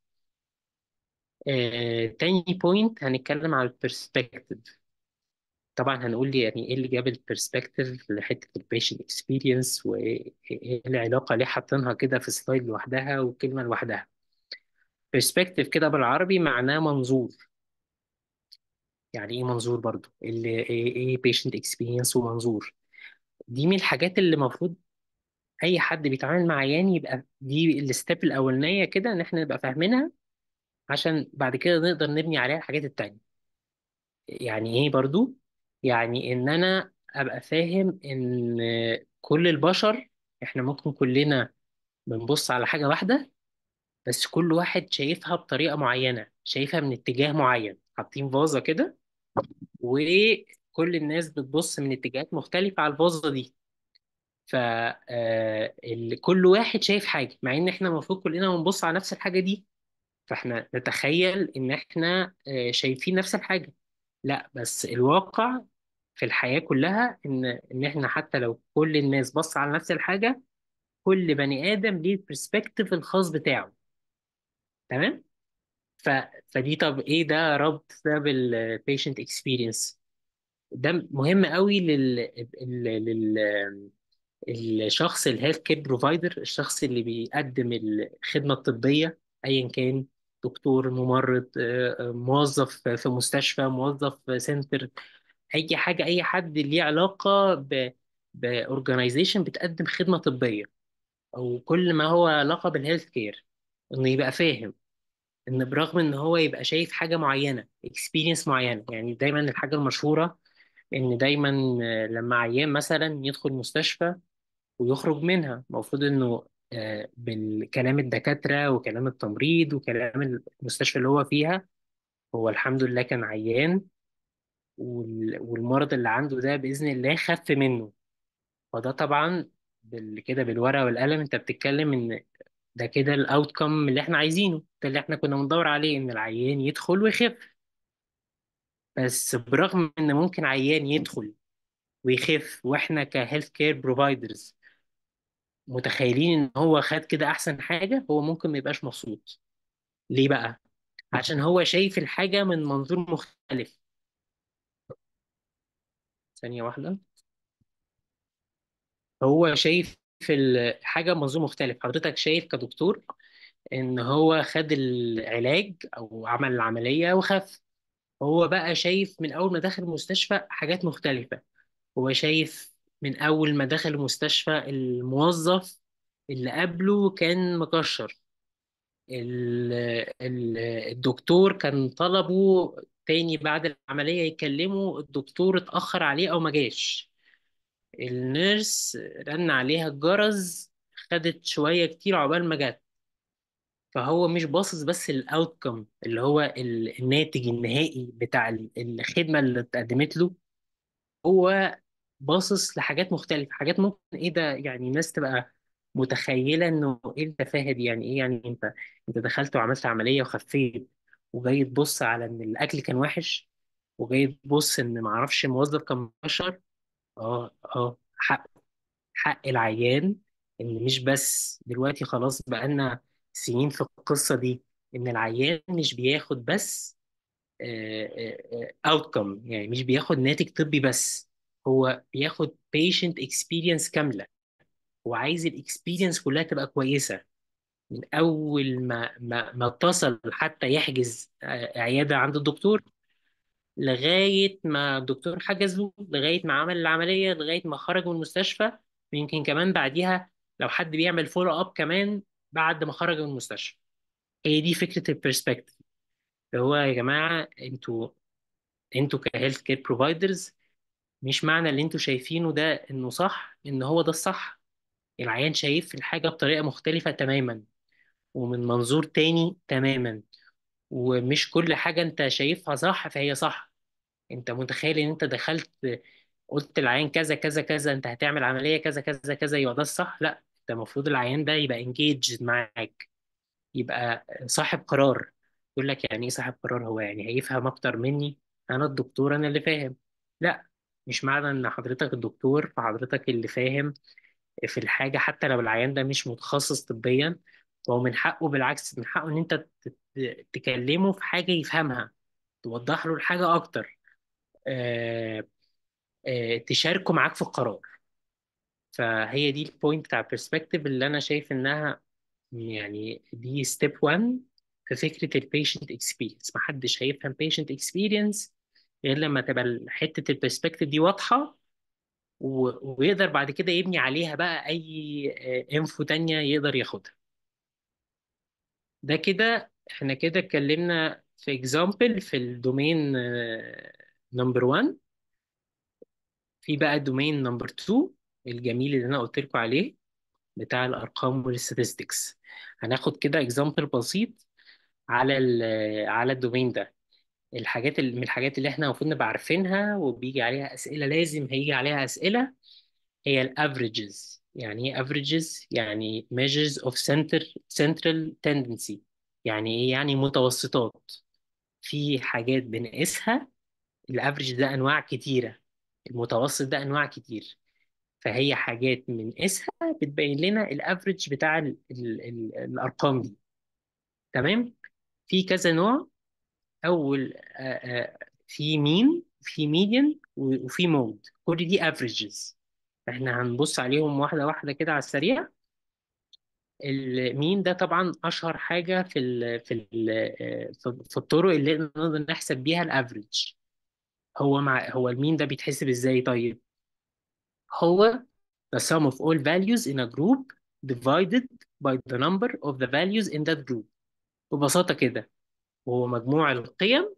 آه، تاني بوينت هنتكلم على البرسبكتيف طبعا هنقول لي يعني ايه اللي جاب البرسبكتيف لحته البيشنت اكسبيرينس وايه العلاقه ليه حاطينها كده في سلايد لوحدها وكلمه لوحدها برسبكتيف كده بالعربي معناه منظور يعني ايه منظور برضو اللي ايه ايه بيشنت اكسبيرينس ومنظور دي من الحاجات اللي المفروض اي حد بيتعامل مع عيان يبقى دي الستيب الاولانيه كده ان احنا نبقى فاهمينها عشان بعد كده نقدر نبني عليها الحاجات التانية يعني ايه برضو يعني ان انا ابقى فاهم ان كل البشر احنا ممكن كلنا بنبص على حاجة واحدة بس كل واحد شايفها بطريقة معينة شايفها من اتجاه معين حاطين فازة كده وكل الناس بتبص من اتجاهات مختلفة على الفازة دي فكل واحد شايف حاجة مع ان احنا المفروض كلنا بنبص على نفس الحاجة دي فاحنا نتخيل ان احنا آه، شايفين نفس الحاجة لا بس الواقع في الحياة كلها ان ان احنا حتى لو كل الناس بص على نفس الحاجة كل بني آدم ليه البرسبكتيف الخاص بتاعه تمام ف... فدي طب ايه ده ربط ده بالبيشنت اكسبيرينس ده مهم قوي لل... لل... لل... الشخص الهيلث كير بروفايدر الشخص اللي بيقدم الخدمة الطبية أيا كان دكتور ممرض آه، آه، موظف في مستشفى موظف في سنتر أي حاجة أي حد ليه علاقة ب بأورجنايزيشن بتقدم خدمة طبية أو كل ما هو علاقة بالهيلث كير إنه يبقى فاهم إن برغم إن هو يبقى شايف حاجة معينة اكسبيرينس معينة يعني دايما الحاجة المشهورة إن دايما آه، لما عيان مثلا يدخل مستشفى ويخرج منها المفروض انه آه، بالكلام الدكاترة وكلام التمريض وكلام المستشفى اللي هو فيها هو الحمد لله كان عيان وال- والمرض اللي عنده ده بإذن الله خف منه فده طبعا بال- كده بالورقة والقلم انت بتتكلم ان ده كده الاوتكم اللي احنا عايزينه ده اللي احنا كنا بندور عليه ان العيان يدخل ويخف بس برغم ان ممكن عيان يدخل ويخف واحنا كهيلث كير بروفايدرز متخيلين ان هو خد كده احسن حاجه هو ممكن ما يبقاش مبسوط ليه بقى عشان هو شايف الحاجه من منظور مختلف ثانيه واحده هو شايف الحاجه بمنظور مختلف حضرتك شايف كدكتور ان هو خد العلاج او عمل العمليه وخف هو بقى شايف من اول ما دخل المستشفى حاجات مختلفه هو شايف من اول ما دخل المستشفى الموظف اللي قبله كان مكشر ال- ال- الدكتور كان طلبه تاني بعد العملية يكلمه الدكتور اتأخر عليه أو ما جاش النيرس رن عليها الجرس خدت شوية كتير عقبال ما جت فهو مش باصص بس الاوتكم اللي هو ال- الناتج النهائي بتاع ال- الخدمة اللي اتقدمت له هو باصص لحاجات مختلفة حاجات ممكن ايه ده يعني الناس تبقى متخيلة انه ايه التفاهة دي يعني ايه يعني انت انت دخلت وعملت عملية وخفيت وجاي تبص على ان الاكل كان وحش وجاي تبص ان معرفش الموظف كان بشر اه اه حق حق العيان ان مش بس دلوقتي خلاص بقالنا سنين في القصة دي ان العيان مش بياخد بس اوتكم يعني مش بياخد ناتج طبي بس هو بياخد patient experience كاملة هو عايز الاكسبيرينس كلها تبقى كويسة من أول ما ما ما اتصل حتى يحجز آه، عيادة عند الدكتور لغاية ما الدكتور حجز له لغاية ما عمل العملية لغاية ما خرج من المستشفى ويمكن كمان بعديها لو حد بيعمل فولو اب كمان بعد ما خرج من المستشفى هي دي فكرة البرسبكتيف اللي هو يا جماعة انتوا انتوا كهيلث كير بروفايدرز مش معنى اللي انتوا شايفينه ده انه صح ان هو ده الصح العيان شايف الحاجة بطريقة مختلفة تماما ومن منظور تاني تماما ومش كل حاجة انت شايفها صح فهي صح انت متخيل ان انت دخلت قلت العيان كذا كذا كذا انت هتعمل عملية كذا كذا كذا يبقى ده الصح لا انت المفروض العيان ده يبقى انجيج معاك يبقى صاحب قرار يقول لك يعني ايه صاحب قرار هو يعني هيفهم اكتر مني انا الدكتور انا اللي فاهم لا مش معنى ان حضرتك الدكتور فحضرتك اللي فاهم في الحاجة حتى لو العيان ده مش متخصص طبيا فهو من حقه بالعكس من حقه ان انت ت- تكلمه في حاجة يفهمها توضح له الحاجة اكتر آه، آه، تشاركه معاك في القرار فهي دي البوينت بتاع البرسبكتيف اللي انا شايف انها يعني دي ستيب 1 في فكرة البيشنت اكسبيرينس محدش هيفهم بيشنت اكسبيرينس غير لما تبقى حتة البرسبكتيف دي واضحة و- ويقدر بعد كده يبني عليها بقى اي انفو تانية يقدر ياخدها ده كده احنا كده اتكلمنا في اكزامبل في الدومين نمبر 1 في بقى الدومين نمبر 2 الجميل اللي انا قلت لكم عليه بتاع الارقام والستاتستكس هناخد كده اكزامبل بسيط على ال على الدومين ده الحاجات اللي من الحاجات اللي احنا المفروض نبقى عارفينها وبيجي عليها اسئله لازم هيجي عليها اسئله هي الافريجز يعني ايه افريجز يعني measures of center central tendency يعني ايه يعني متوسطات في حاجات بنقيسها الافريج ده انواع كتيره المتوسط ده انواع كتير فهي حاجات بنقيسها بتبين لنا الافريج بتاع ال ال ال الارقام دي تمام في كذا نوع اول آه، آه، في مين في ميديان وفي مود كل دي افريجز احنا هنبص عليهم واحدة واحدة كده على السريع المين ده طبعا اشهر حاجة في ال في ال في في الطرق اللي نقدر نحسب بيها الافريج هو مع هو المين ده بيتحسب ازاي طيب هو the sum of all values in a group divided by the number of the values in that group ببساطة كده وهو مجموع القيم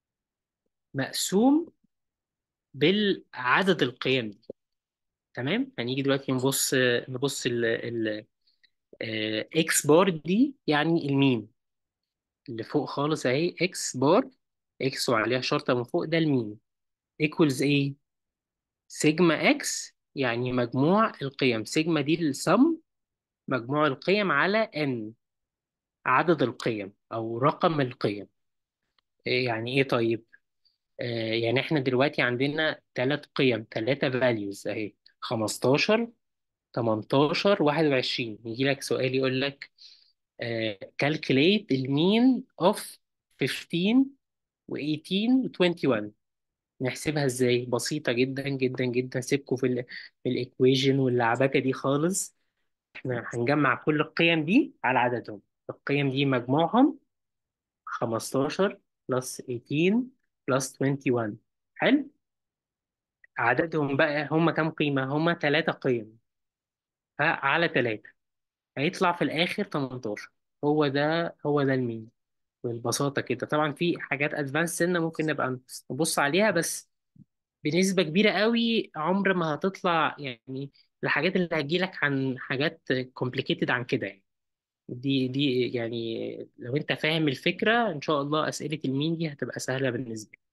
مقسوم بالعدد القيم دي تمام هنيجي دلوقتي نبص نبص ال ال اكس بار دي يعني المين اللي فوق خالص اهي اكس بار اكس وعليها شرطة من فوق ده المين equals ايه سيجما اكس يعني مجموع القيم سيجما دي السم مجموع القيم على n عدد القيم او رقم القيم إيه يعني ايه طيب آه يعني احنا دلوقتي عندنا ثلاث قيم ثلاثة values اهي 15 18 21 يجي لك سؤال يقول لك آه calculate the mean of 15 و18 و21 نحسبها ازاي بسيطة جدا جدا جدا سيبكوا في ال في الايكويجن واللعبكة دي خالص احنا هنجمع كل القيم دي على عددهم القيم دي مجموعهم 15 بلس 18 بلس 21 حلو عددهم بقى هم كام قيمة هم ثلاثة قيم ها على ثلاثة هيطلع في الآخر 18 هو ده هو ده المين بالبساطة كده طبعا في حاجات ادفانس سنة ممكن نبقى نبص عليها بس بنسبة كبيرة قوي عمر ما هتطلع يعني الحاجات اللي هتجيلك عن حاجات complicated عن كده يعني دي دي يعني لو انت فاهم الفكرة ان شاء الله اسئلة المين دي هتبقى سهلة بالنسبة لك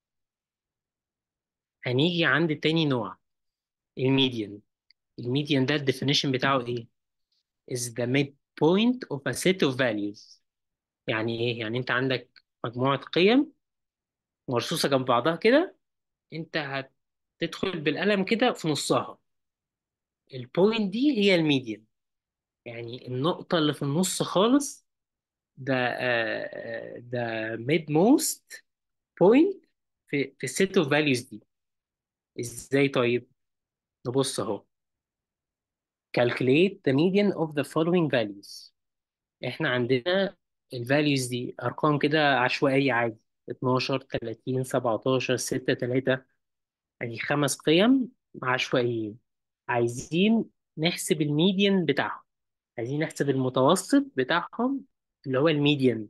هنيجي عند تاني نوع الميديان الميديان ده الديفينيشن بتاعه ايه is the midpoint of a set of values يعني ايه يعني انت عندك مجموعة قيم مرصوصة جنب بعضها كده انت هتدخل بالقلم كده في نصها البوينت دي هي الميديان يعني النقطة اللي في النص خالص ده آه، آه، ده mid most point في في السيت اوف فاليوز دي ازاي طيب نبص اهو calculate the median of the following values احنا عندنا الفاليوز دي ارقام كده عشوائية عادي 12 30 17 6 3 يعني خمس قيم عشوائيين عايزين نحسب الميديان بتاعهم عايزين نحسب المتوسط بتاعهم اللي هو الميديان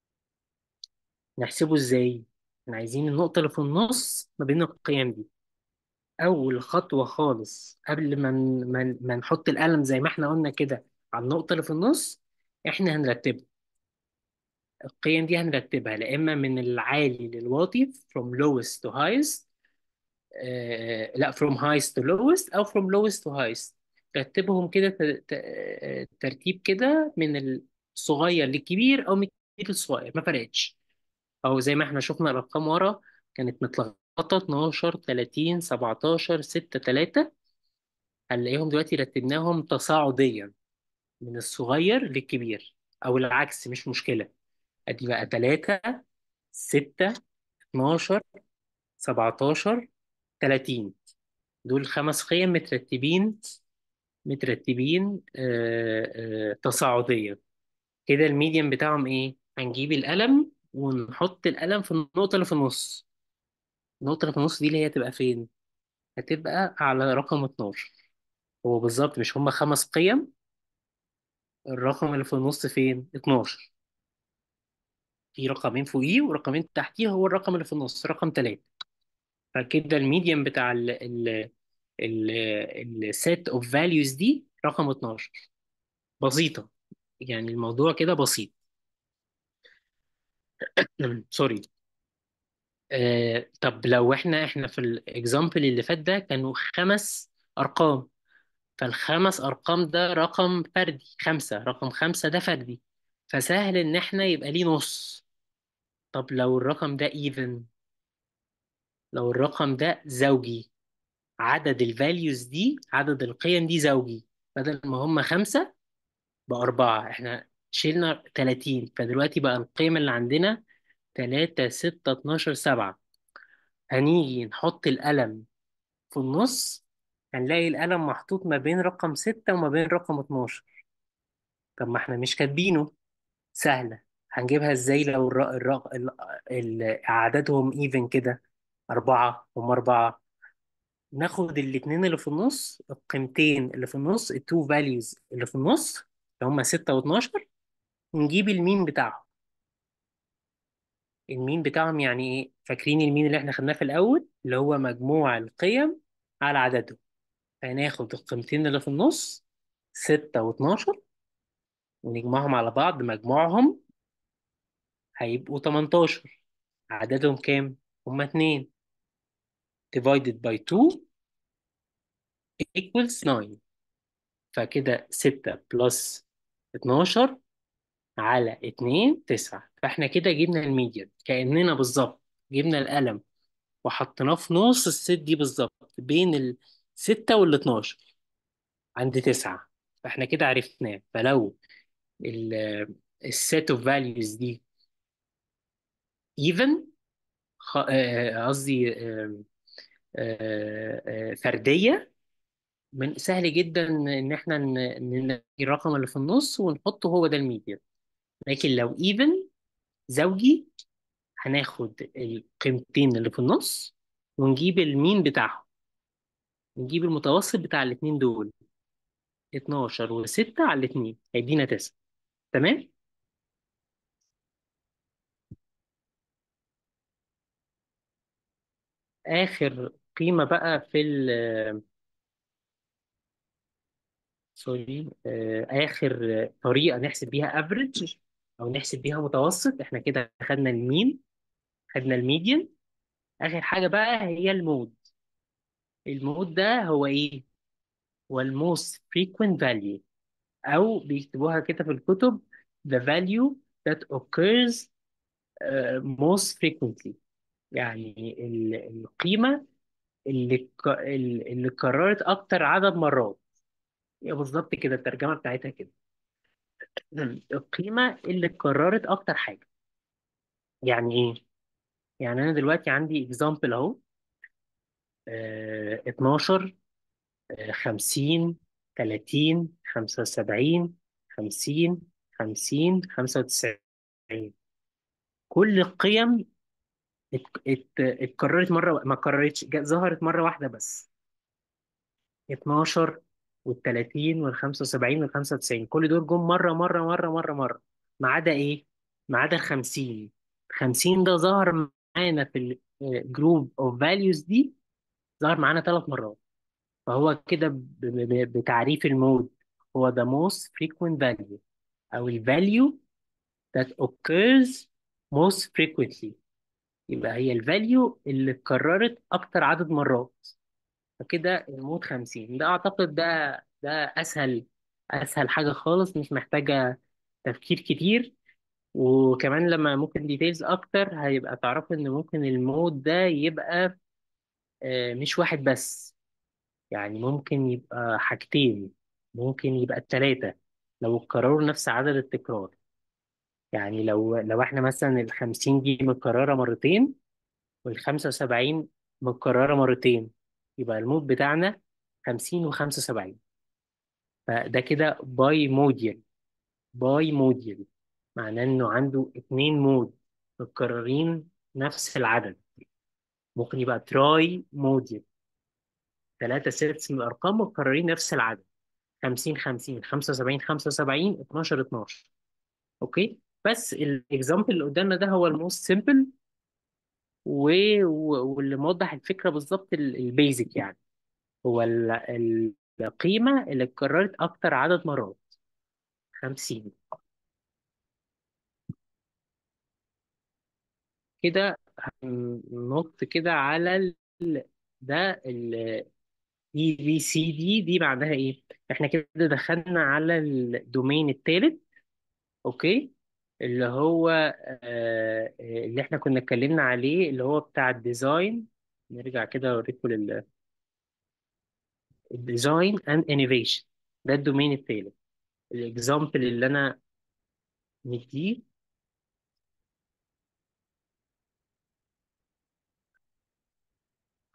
نحسبه ازاي احنا عايزين النقطة اللي في النص ما بين القيم دي أول خطوة خالص قبل ما ن- ما ن- ما نحط القلم زي ما احنا قلنا كده على النقطة اللي في النص احنا هنرتبها القيم دي هنرتبها لا إما من العالي للواطي from lowest to highest آه لا from highest to lowest أو from lowest to highest رتبهم كده ت- ت- آه، ترتيب كده من الصغير للكبير أو من الكبير للصغير ما فرقتش أو زي ما احنا شفنا الأرقام ورا كانت متلخبطة 12 30 17 6 3 هنلاقيهم دلوقتي رتبناهم تصاعديا من الصغير للكبير او العكس مش مشكلة ادي بقى 3 6 12 17 30 دول خمس قيم مترتبين مترتبين آه آه تصاعديا كده الميديان بتاعهم ايه هنجيب القلم ونحط القلم في النقطة اللي في النص النقطة اللي في النص دي اللي هي هتبقى فين هتبقى على رقم 12 هو بالظبط مش هما خمس قيم الرقم اللي في النص فين 12 في رقمين فوقيه ورقمين تحتيه هو الرقم اللي في النص رقم 3 فكده الميديان بتاع ال ال ال السيت اوف فاليوز دي رقم 12 بسيطة يعني الموضوع كده بسيط سوري آه طب لو احنا احنا في الاكزامبل اللي فات ده كانوا خمس ارقام فالخمس ارقام ده رقم فردي خمسة رقم خمسة ده فردي فسهل ان احنا يبقى ليه نص طب لو الرقم ده even لو الرقم ده زوجي عدد الفاليوز دي عدد القيم دي زوجي بدل ما هم خمسة بأربعة احنا شيلنا 30 فدلوقتي بقى القيم اللي عندنا 3 6 12 7 هنيجي نحط القلم في النص هنلاقي القلم محطوط ما بين رقم ستة وما بين رقم 12 طب ما احنا مش كاتبينه سهلة هنجيبها ازاي لو الر... الر... ال... ال... عددهم ايفن كده أربعة هم أربعة ناخد الاتنين اللي في النص القيمتين اللي في النص التو فاليوز اللي في النص اللي هم ستة واتناشر ونجيب المين بتاعهم المين بتاعهم يعني ايه فاكرين المين اللي احنا خدناه في الأول اللي هو مجموع القيم على عددهم هناخد القيمتين اللي في النص ستة واتناشر ونجمعهم على بعض مجموعهم هيبقوا 18 عددهم كام؟ هما اتنين divided by 2 equals 9 فكده 6 بلس 12 على 2 9 فاحنا كده جبنا الميديان كأننا بالظبط جبنا القلم وحطيناه في نص الست دي بالظبط بين ال 6 وال 12 عند 9 فاحنا كده عرفناه فلو السيت اوف فاليوز دي even خ- آه، قصدي آه، آه، آه، فردية من سهل جدا ان احنا ن- ن- نلاقي الرقم اللي في النص ونحطه هو ده الميديان لكن لو ايفن زوجي هناخد القيمتين اللي في النص ونجيب المين بتاعهم نجيب المتوسط بتاع الاتنين دول 12 و6 على الاتنين هيدينا 9 تمام اخر قيمة بقى في ال سوري آه، اخر طريقة نحسب بيها افريج او نحسب بيها متوسط احنا كده خدنا المين خدنا الميديان اخر حاجة بقى هي المود المود ده هو ايه هو الموست frequent value او بيكتبوها كده في الكتب the value that occurs uh, most frequently يعني ال- القيمة اللي ك- اللي اتكررت اكتر عدد مرات هي بالظبط كده الترجمة بتاعتها كده القيمة اللي اتكررت اكتر حاجة يعني ايه يعني انا دلوقتي عندي example اهو آه، 12 آه، 50 30 75 50 50 95 كل القيم ات- ات- اتكررت مرة ما اتكررتش جا- ظهرت مرة واحدة بس 12 وال 30 وال 75 وال 95 كل دول جم مرة مرة مرة مرة مرة ما عدا ايه؟ ما عدا ال 50 50 ده ظهر معانا في الجروب اوف فاليوز دي ظهر معانا ثلاث مرات فهو كده ب- ب- بتعريف المود هو the most frequent value أو ال value that occurs most frequently يبقى هي ال value اللي اتكررت أكتر عدد مرات فكده المود 50 ده أعتقد ده ده أسهل أسهل حاجة خالص مش محتاجة تفكير كتير وكمان لما ممكن ديتيلز أكتر هيبقى تعرفوا إن ممكن المود ده يبقى آه، مش واحد بس يعني ممكن يبقى حاجتين ممكن يبقى التلاتة لو اتكرروا نفس عدد التكرار يعني لو لو احنا مثلا الخمسين دي متكررة مرتين والخمسة وسبعين متكررة مرتين يبقى المود بتاعنا خمسين وخمسة وسبعين فده كده باي موديل باي موديل معناه انه عنده اتنين مود متكررين نفس العدد ممكن يبقى تراي موديل ثلاثة سيتس من الأرقام متكررين نفس العدد 50 50 75 75 12 12 اوكي بس الاكزامبل اللي قدامنا ده هو الموست سيمبل و... و- واللي موضح الفكره بالظبط البيزك يعني هو ال... ال- القيمه اللي اتكررت اكتر عدد مرات 50 كده هننط كده على ال... ده ال اي بي سي دي دي بعدها ايه احنا كده دخلنا على الدومين الثالث اوكي اللي هو آه اللي احنا كنا اتكلمنا عليه اللي هو بتاع الديزاين نرجع كده اوريكم لل الديزاين اند انوفيشن ده الدومين الثالث الاكزامبل اللي انا مديه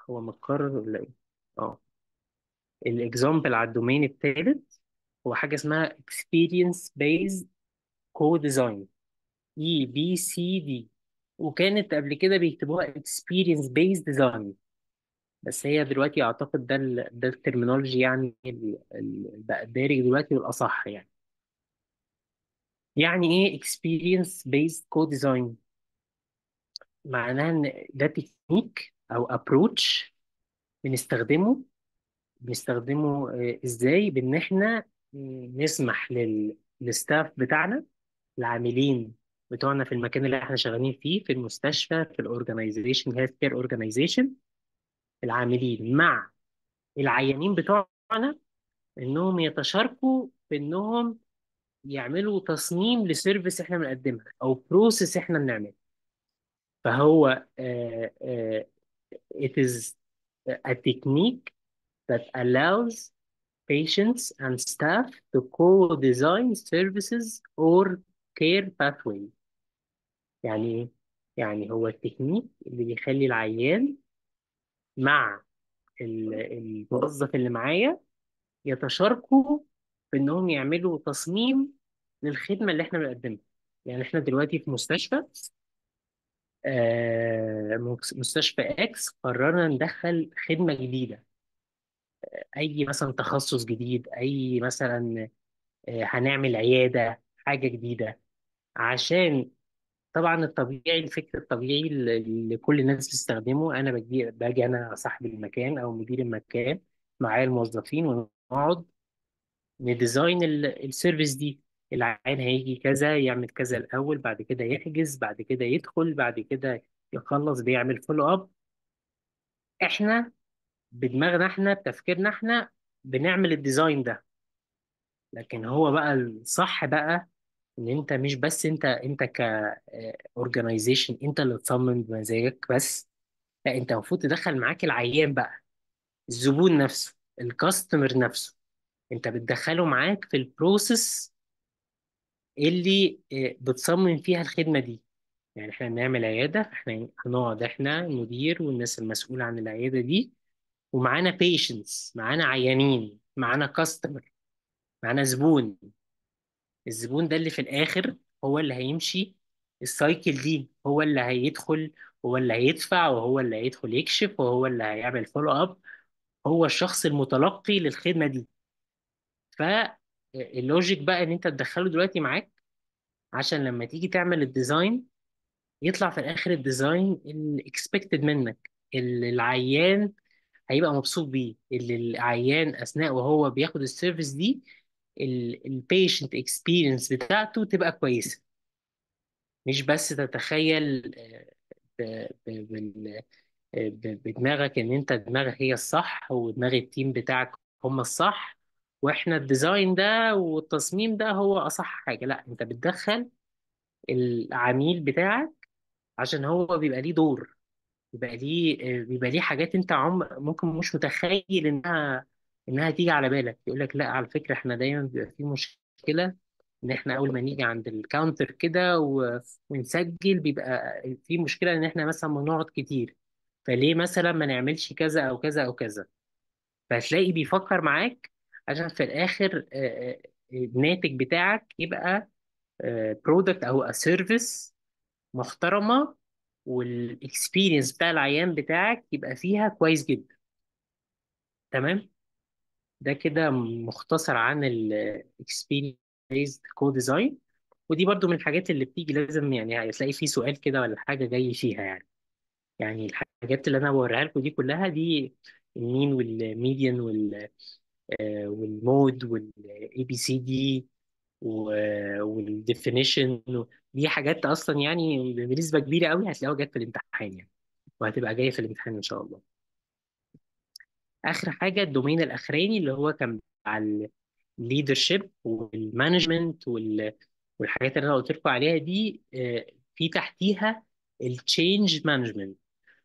هو متكرر ولا ايه اه الاكزامبل على الدومين الثالث هو حاجه اسمها experience based co-design اي بي سي دي وكانت قبل كده بيكتبوها experience based design بس هي دلوقتي اعتقد ده ال ده الترمينولوجي يعني ال- ال- بقى الدارج دلوقتي والاصح يعني يعني ايه experience based co-design معناها ان ده تكنيك او approach بنستخدمه بنستخدمه آه، ازاي بان احنا م، نسمح لل للستاف بتاعنا العاملين بتوعنا في المكان اللي احنا شغالين فيه في المستشفى في الاورجنايزيشن هيلث كير اورجنايزيشن العاملين مع العيانين بتوعنا انهم يتشاركوا في انهم يعملوا تصميم لسيرفيس احنا بنقدمها او بروسيس احنا بنعملها فهو آه، آه، it is a technique that allows patients and staff to co-design services or care pathway يعني ايه؟ يعني هو التكنيك اللي بيخلي العيان مع ال- الموظف اللي معايا يتشاركوا في انهم يعملوا تصميم للخدمة اللي احنا بنقدمها يعني احنا دلوقتي في مستشفى آه، مكس- مستشفى اكس قررنا ندخل خدمة جديدة اي مثلا تخصص جديد اي مثلا آه، هنعمل عيادة حاجة جديدة عشان طبعا الطبيعي الفكر الطبيعي اللي اللي كل الناس بتستخدمه انا باجي باجي انا صاحب المكان او مدير المكان معايا الموظفين ونقعد نديزاين ال- السيرفيس دي العيان هيجي كذا يعمل كذا الاول بعد كده يحجز بعد كده يدخل بعد كده يخلص بيعمل فولو اب احنا بدماغنا احنا بتفكيرنا احنا بنعمل الديزاين ده لكن هو بقى الصح بقى ان انت مش بس انت انت ك اورجانيزيشن انت اللي تصمم بمزاجك بس لا انت المفروض تدخل معاك العيان بقى الزبون نفسه الكاستمر نفسه انت بتدخله معاك في البروسيس اللي آه، بتصمم فيها الخدمة دي يعني احنا بنعمل عيادة احنا هنقعد احنا المدير والناس المسؤولة عن العيادة دي ومعانا بيشنتس معانا عيانين معانا كاستمر معانا زبون الزبون ده اللي في الآخر هو اللي هيمشي السايكل دي هو اللي هيدخل هو اللي هيدفع وهو اللي هيدخل يكشف وهو اللي هيعمل فولو اب هو الشخص المتلقي للخدمة دي فاللوجيك بقى ان انت تدخله دلوقتي معاك عشان لما تيجي تعمل الديزاين يطلع في الاخر الديزاين الاكسبكتد منك اللي العيان هيبقى مبسوط بيه اللي العيان اثناء وهو بياخد السيرفيس دي البيشنت اكسبيرينس بتاعته تبقى كويسه مش بس تتخيل آه، ب- ب- بال- آه، ب- بدماغك ان انت دماغك هي الصح ودماغ التيم بتاعك هم الصح واحنا الديزاين ده والتصميم ده هو اصح حاجه لا انت بتدخل العميل بتاعك عشان هو بيبقى ليه دور بيبقى ليه بيبقى ليه حاجات انت عم ممكن مش متخيل انها انها تيجي على بالك يقول لك لا على فكره احنا دايما بيبقى في مشكله ان احنا اول ما نيجي عند الكاونتر كده و... ونسجل بيبقى في مشكله ان احنا مثلا بنقعد كتير فليه مثلا ما نعملش كذا او كذا او كذا فهتلاقي بيفكر معاك عشان في الاخر آه، آه، الناتج بتاعك يبقى برودكت او سيرفيس محترمه والاكسبيرينس بتاع العيان بتاعك يبقى فيها كويس جدا تمام ده كده مختصر عن الاكسبيرينس بيزد كو ديزاين ودي برضو من الحاجات اللي بتيجي لازم يعني هتلاقي في سؤال كده ولا حاجه جاي فيها يعني يعني الحاجات اللي انا بوريها لكم دي كلها دي المين والميديان وال آه، والمود والاي بي سي دي والديفينيشن دي حاجات اصلا يعني بنسبه كبيره قوي هتلاقوها جت في الامتحان يعني وهتبقى جايه في الامتحان ان شاء الله اخر حاجه الدومين الاخراني اللي هو كان على الليدرشيب والمانجمنت والحاجات اللي انا قلت لكم عليها دي آه، في تحتيها التشينج مانجمنت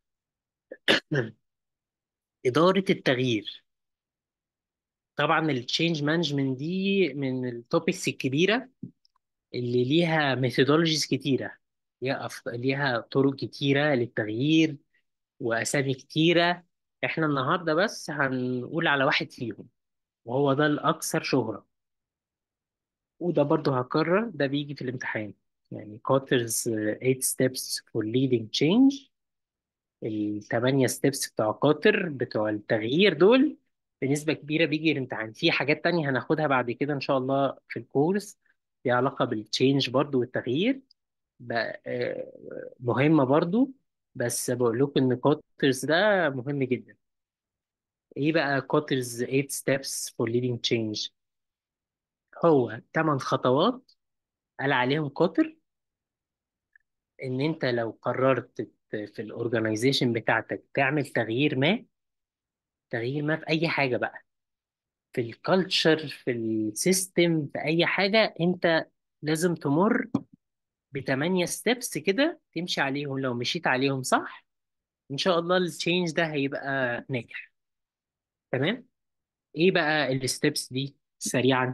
اداره التغيير طبعا التشينج مانجمنت دي من التوبكس الكبيره اللي ليها ميثودولوجيز كتيره ليها أف... ليها طرق كتيره للتغيير واسامي كتيره احنا النهارده بس هنقول على واحد فيهم وهو ده الأكثر شهرة وده برضه هكرر ده بيجي في الامتحان يعني كوترز 8 steps for leading change الثمانية ستيبس بتوع كوتر بتوع التغيير دول بنسبة كبيرة بيجي الامتحان في حاجات تانية هناخدها بعد كده إن شاء الله في الكورس ليها علاقة بالتشينج برضو والتغيير بقى آه، مهمة برضو بس بقول لكم إن كوترز ده مهم جدا إيه بقى كوترز 8 steps for leading change هو 8 خطوات قال عليهم كوتر إن أنت لو قررت ت- في الأورجنايزيشن بتاعتك تعمل تغيير ما تغيير ما في أي حاجة بقى في الكالتشر في السيستم في اي حاجه انت لازم تمر بثمانية ستيبس كده تمشي عليهم لو مشيت عليهم صح ان شاء الله التشينج ده هيبقى ناجح تمام ايه بقى الستيبس دي سريعا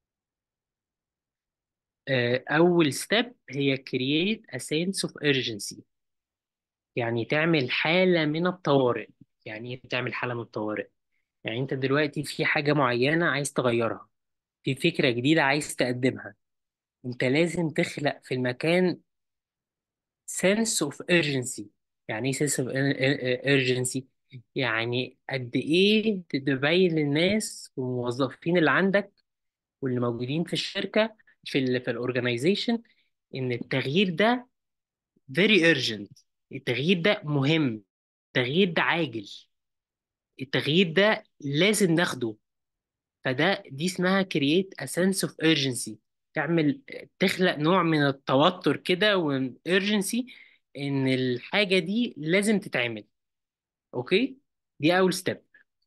آه، اول ستيب هي create a sense of urgency يعني تعمل حاله من الطوارئ يعني ايه تعمل حاله من الطوارئ يعني انت دلوقتي في حاجه معينه عايز تغيرها في فكره جديده عايز تقدمها انت لازم تخلق في المكان sense of urgency يعني ايه sense of ur- urgency يعني قد ايه تبين للناس والموظفين اللي عندك واللي موجودين في الشركة في ال في الاورجنايزيشن ان التغيير ده very urgent التغيير ده مهم التغيير ده عاجل التغيير ده لازم ناخده فده دي اسمها create a sense of urgency تعمل تخلق نوع من التوتر كده و urgency ان الحاجة دي لازم تتعمل اوكي دي اول ستيب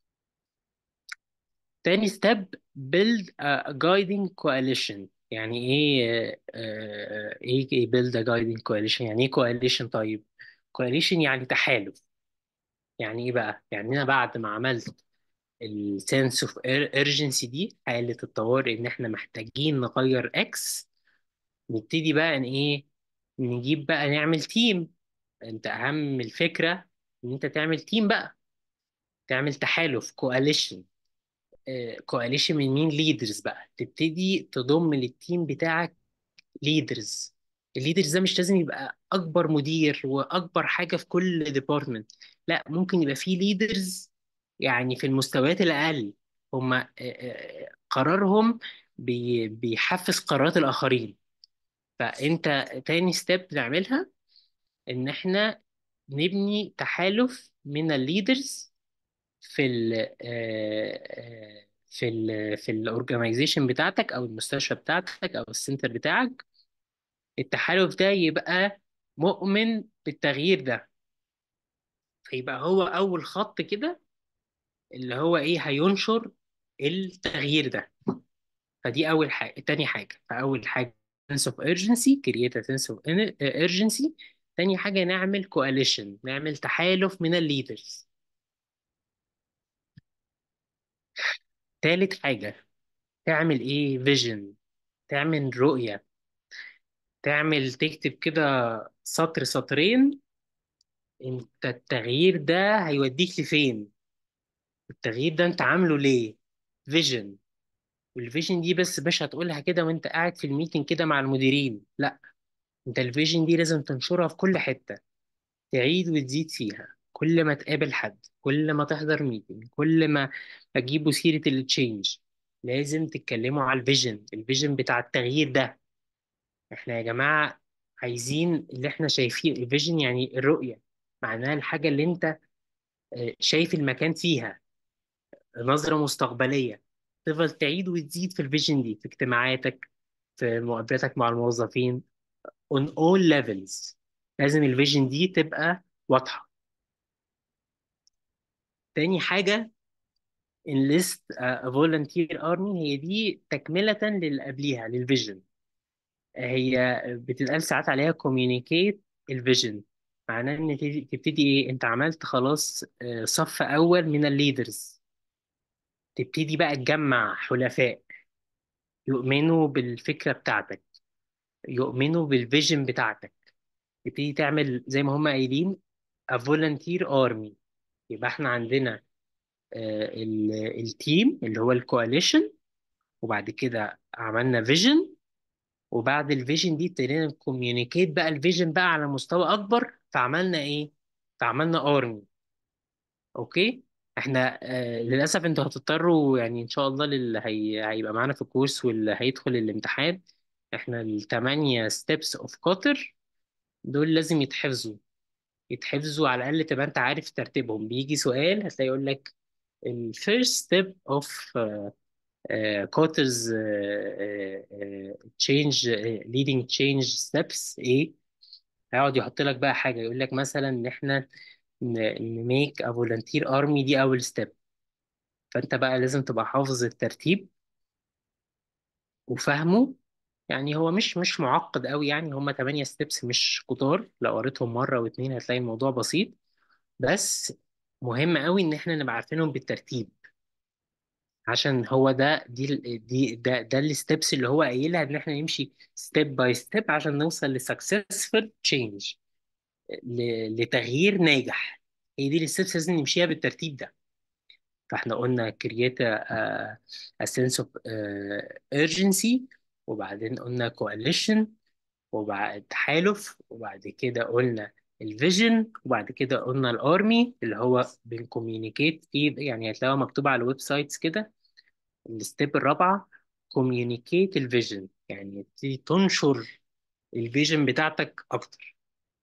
تاني ستيب build a guiding coalition يعني ايه آه، ايه ايه build a guiding coalition يعني ايه coalition طيب coalition يعني تحالف يعني ايه بقى يعني انا بعد ما عملت السنس اوف urgency دي حالة الطوارئ ان احنا محتاجين نغير اكس نبتدي بقى ان ايه نجيب بقى نعمل تيم انت اهم الفكرة ان انت تعمل تيم بقى تعمل تحالف كواليشن كواليشن من مين ليدرز بقى تبتدي تضم للتيم بتاعك ليدرز الليدرز ده مش لازم يبقى اكبر مدير واكبر حاجة في كل ديبارتمنت لا ممكن يبقى فيه ليدرز يعني في المستويات الاقل هم آه، آه، قرارهم بي- بيحفز قرارات الاخرين فانت تاني ستيب تعملها ان احنا نبني تحالف من الليدرز في ال آه، آه، في ال في الاورجنايزيشن بتاعتك او المستشفى بتاعتك او السنتر بتاعك التحالف ده يبقى مؤمن بالتغيير ده فيبقى هو اول خط كده اللي هو ايه هينشر التغيير ده فدي اول حاجه تاني حاجه فاول حاجه sense of urgency create a sense of urgency تاني حاجه نعمل coalition نعمل تحالف من الليدرز تالت حاجه تعمل ايه فيجن تعمل رؤيه تعمل تكتب كده سطر سطرين انت التغيير ده هيوديك لفين التغيير ده انت عامله ليه فيجن والفيجن دي بس باش هتقولها كده وانت قاعد في الميتنج كده مع المديرين لا انت الفيجن دي لازم تنشرها في كل حتة تعيد وتزيد فيها كل ما تقابل حد كل ما تحضر ميتنج كل ما تجيبوا سيرة التشينج لازم تتكلموا على الفيجن الفيجن بتاع التغيير ده احنا يا جماعة عايزين اللي احنا شايفين الفيجن يعني الرؤية معناها الحاجة اللي انت آه، شايف المكان فيها نظرة مستقبلية تفضل تعيد وتزيد في الفيجن دي في اجتماعاتك في مقابلاتك مع الموظفين on all levels لازم الفيجن دي تبقى واضحة تاني حاجة enlist a volunteer army هي دي تكملة للي قبليها للفيجن هي بتتقال ساعات عليها communicate الفيجن معناه ان تبتدي تبتدي ايه انت عملت خلاص آه، صف اول من الليدرز تبتدي بقى تجمع حلفاء يؤمنوا بالفكرة بتاعتك يؤمنوا بالفيجن بتاعتك تبتدي تعمل زي ما هم قايلين a volunteer army يبقى احنا عندنا التيم اللي هو الكواليشن وبعد كده عملنا فيجن وبعد الفيجن دي ابتدينا نكوميونيكيت بقى الفيجن بقى على مستوى اكبر فعملنا ايه فعملنا ارمي اوكي احنا آه للاسف انتوا هتضطروا يعني ان شاء الله للي هي... هيبقى معانا في الكورس واللي هيدخل الامتحان احنا الثمانية ستيبس اوف كوتر دول لازم يتحفظوا يتحفظوا على الاقل تبقى انت عارف ترتيبهم بيجي سؤال هتلاقي يقول لك الفيرست ستيب اوف كوترز تشينج ليدنج تشينج ستيبس ايه هيقعد يحط لك بقى حاجه يقول لك مثلا ان احنا نميك ا فولunteer ارمي دي اول ستيب فانت بقى لازم تبقى حافظ الترتيب وفاهمه يعني هو مش مش معقد قوي يعني هما 8 ستيبس مش كتار لو قريتهم مره واتنين هتلاقي الموضوع بسيط بس مهم قوي ان احنا نبقى عارفينهم بالترتيب عشان هو ده دي ال- دي ده ده الستبس اللي هو قايلها ان احنا نمشي ستيب باي ستيب عشان نوصل لسكسسفul تشينج لتغيير ناجح هي دي الستبس لازم نمشيها بالترتيب ده فاحنا قلنا create a, a sense of uh, urgency وبعدين قلنا coalition وبعد تحالف وبعد كده قلنا الفيجن وبعد كده قلنا الارمي اللي هو بنكوميونيكيت فيه يعني هتلاقوها مكتوبة على الويب سايتس كده الستيب الرابعة communicate الفيجن يعني تبتدي تنشر الفيجن بتاعتك أكتر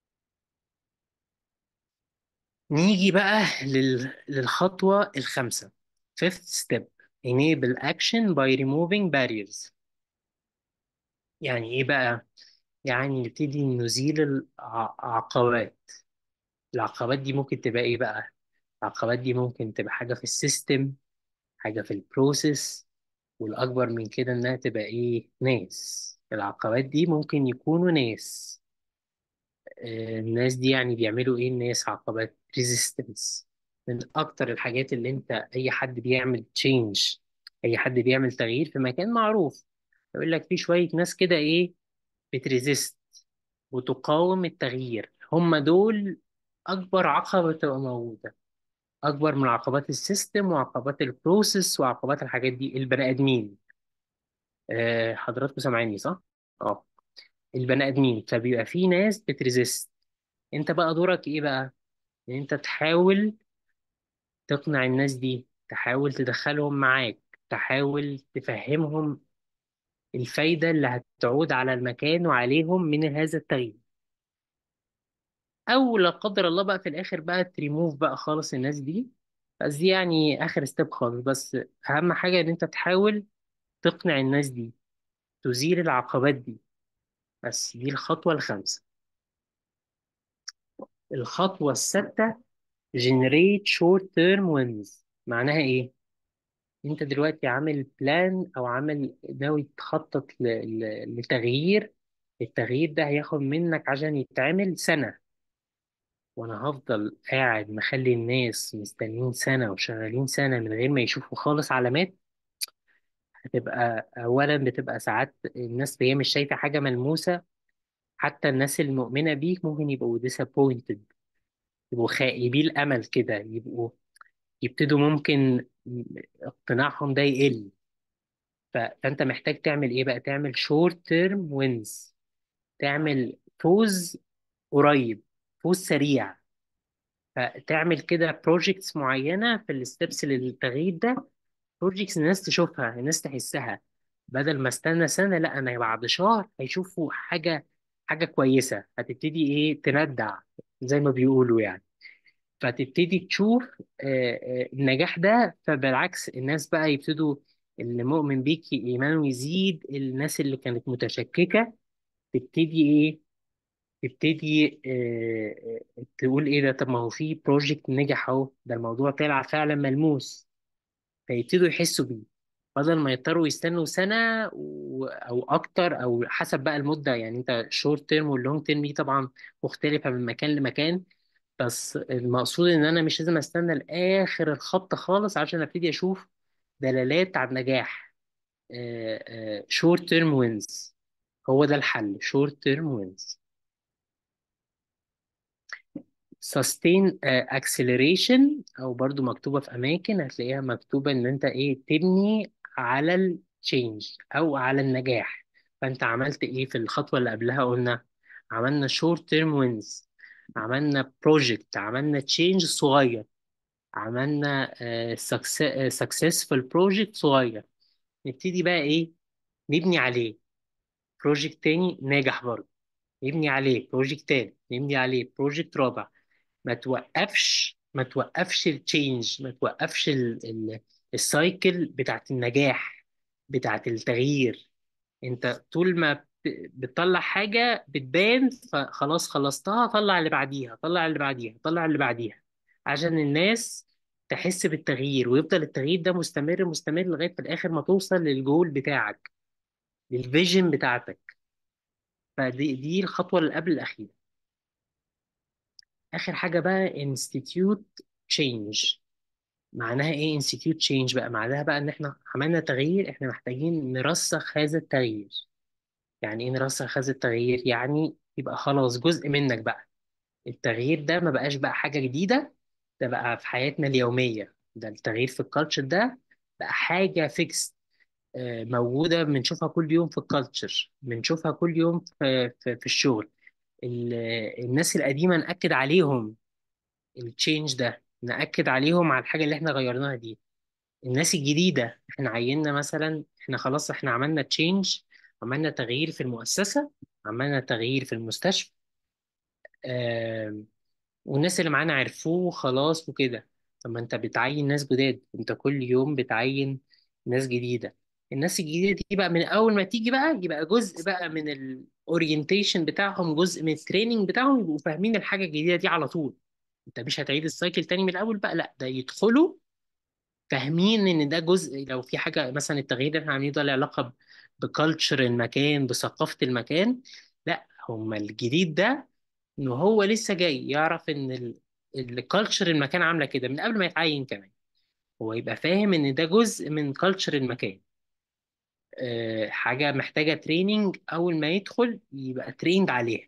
نيجي بقى لل... للخطوة الخامسة fifth step enable action by removing barriers يعني إيه بقى؟ يعني نبتدي نزيل العقبات العقبات دي ممكن تبقى إيه بقى؟ العقبات دي ممكن تبقى حاجة في السيستم حاجة في البروسيس والأكبر من كده إنها تبقى إيه؟ ناس العقبات دي ممكن يكونوا ناس آه، الناس دي يعني بيعملوا إيه الناس عقبات ريزيستنس من أكتر الحاجات اللي أنت أي حد بيعمل تشينج أي حد بيعمل تغيير في مكان معروف يقول لك في شوية ناس كده إيه بتريزيست وتقاوم التغيير هم دول أكبر عقبة بتبقى موجودة أكبر من عقبات السيستم وعقبات البروسيس وعقبات الحاجات دي البني آدمين آه، حضراتكم سامعيني صح؟ اه البني ادمين فبيبقى في ناس بتريزيست انت بقى دورك ايه بقى ان انت تحاول تقنع الناس دي تحاول تدخلهم معاك تحاول تفهمهم الفايدة اللي هتعود على المكان وعليهم من هذا التغيير او لا قدر الله بقى في الاخر بقى تريموف بقى خالص الناس دي بس دي يعني اخر ستيب خالص بس اهم حاجة ان انت تحاول تقنع الناس دي تزيل العقبات دي بس دي الخطوة الخامسة الخطوة السادسة generate short term wins معناها ايه؟ انت دلوقتي عامل بلان او عامل ناوي تخطط ل... ل... لتغيير التغيير ده هياخد منك عشان يتعمل سنة وانا هفضل قاعد مخلي الناس مستنيين سنة وشغالين سنة من غير ما يشوفوا خالص علامات هتبقى اولا بتبقى ساعات الناس هي مش شايفة حاجة ملموسة حتى الناس المؤمنة بيك ممكن يبقوا disappointed يبقوا خائبين الامل كده يبقوا يبتدوا ممكن اقتناعهم ده يقل ف- فانت محتاج تعمل ايه بقى تعمل شورت تيرم وينز تعمل فوز قريب فوز سريع فتعمل كده بروجيكتس معينه في الستبس للتغيير ده بروجيكتس الناس تشوفها الناس تحسها بدل ما استنى سنه لا انا بعد شهر هيشوفوا حاجه حاجه كويسه هتبتدي ايه تندع زي ما بيقولوا يعني فتبتدي تشوف آه، آه، النجاح ده فبالعكس الناس بقى يبتدوا اللي مؤمن بيك إيمانه يزيد الناس اللي كانت متشككة تبتدي إيه تبتدي آه، آه، تقول إيه ده طب ما هو في بروجكت نجح أهو ده الموضوع طلع فعلا ملموس فيبتدوا يحسوا بيه بدل ما يضطروا يستنوا سنة و... أو أكتر أو حسب بقى المدة يعني أنت شورت تيرم واللونج تيرم دي طبعا مختلفة من مكان لمكان بس المقصود ان انا مش لازم استنى لاخر الخط خالص عشان ابتدي اشوف دلالات على النجاح شورت تيرم وينز هو ده الحل شورت تيرم وينز sustain آه، acceleration او برضو مكتوبة في اماكن هتلاقيها مكتوبة ان انت ايه تبني على التشينج او على النجاح فانت عملت ايه في الخطوة اللي قبلها قلنا عملنا short term wins عملنا project عملنا change صغير عملنا آه، success- آه، successful project صغير نبتدي بقى ايه نبني عليه بروجكت تاني ناجح برضه نبني عليه بروجكت تالت نبني عليه بروجكت رابع ما توقفش ما توقفش التشينج ما توقفش ال- ال- السايكل بتاعت النجاح بتاعت التغيير انت طول ما بت- بتطلع حاجة بتبان فخلاص خلصتها طلع اللي بعديها طلع اللي بعديها طلع اللي بعديها عشان الناس تحس بالتغيير ويفضل التغيير ده مستمر مستمر لغاية في الآخر ما توصل للجول بتاعك للفيجن بتاعتك فدي دي الخطوة اللي قبل الأخيرة آخر حاجة بقى institute change معناها ايه انستيتيوت تشينج بقى معناها بقى ان احنا عملنا تغيير احنا محتاجين نرسخ هذا التغيير يعني ايه نرسخ هذا التغيير يعني يبقى خلاص جزء منك بقى التغيير ده ما بقاش بقى حاجة جديدة ده بقى في حياتنا اليومية ده التغيير في الكالتشر ده بقى حاجة فيكس موجودة بنشوفها كل يوم في الكالتشر بنشوفها كل يوم في, في, في الشغل ال- الناس القديمة نأكد عليهم التشينج ده نأكد عليهم على الحاجة اللي احنا غيرناها دي الناس الجديدة احنا عيننا مثلا احنا خلاص احنا عملنا تشينج عملنا تغيير في المؤسسة عملنا تغيير في المستشفى آم، والناس اللي معانا عرفوه خلاص وكده طب ما انت بتعين ناس جداد انت كل يوم بتعين ناس جديدة الناس الجديدة دي بقى من أول ما تيجي بقى يبقى جزء بقى من الأورينتيشن بتاعهم جزء من التريننج بتاعهم يبقوا فاهمين الحاجة الجديدة دي على طول انت مش هتعيد السايكل تاني من الأول بقى لا ده يدخلوا فاهمين ان ده جزء لو في حاجه مثلا التغيير اللي احنا عاملينه ده له علاقه بكالتشر المكان بثقافه المكان لا هم الجديد ده ان هو لسه جاي يعرف ان الكالتشر المكان عامله كده من قبل ما يتعين كمان هو يبقى فاهم ان ده جزء من كالتشر المكان أه حاجه محتاجه تريننج اول ما يدخل يبقى تريند عليها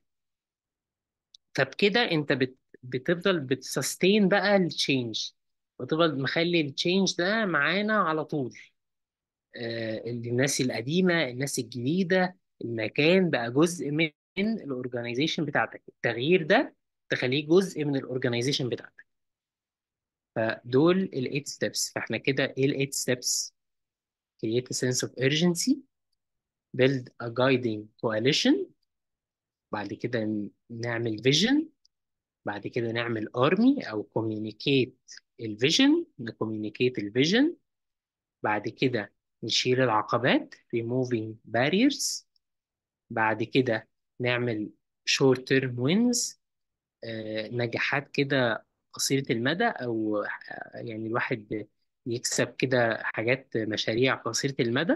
فبكده انت بت بتفضل بتسستين بقى التشينج وتفضل مخلي التشينج ده معانا على طول آه، الناس القديمة الناس الجديدة المكان بقى جزء من الاورجنايزيشن بتاعتك التغيير ده تخليه جزء من الاورجنايزيشن بتاعتك فدول الايت ستيبس فاحنا كده ايه الايت ستيبس create a sense of urgency build a guiding coalition بعد كده ن- نعمل vision بعد كده نعمل army او communicate الفيجن نكوميونيكيت الفيجن بعد كده نشيل العقبات removing barriers بعد كده نعمل short term wins آه، نجاحات كده قصيرة المدى أو آه، يعني الواحد يكسب كده حاجات مشاريع قصيرة المدى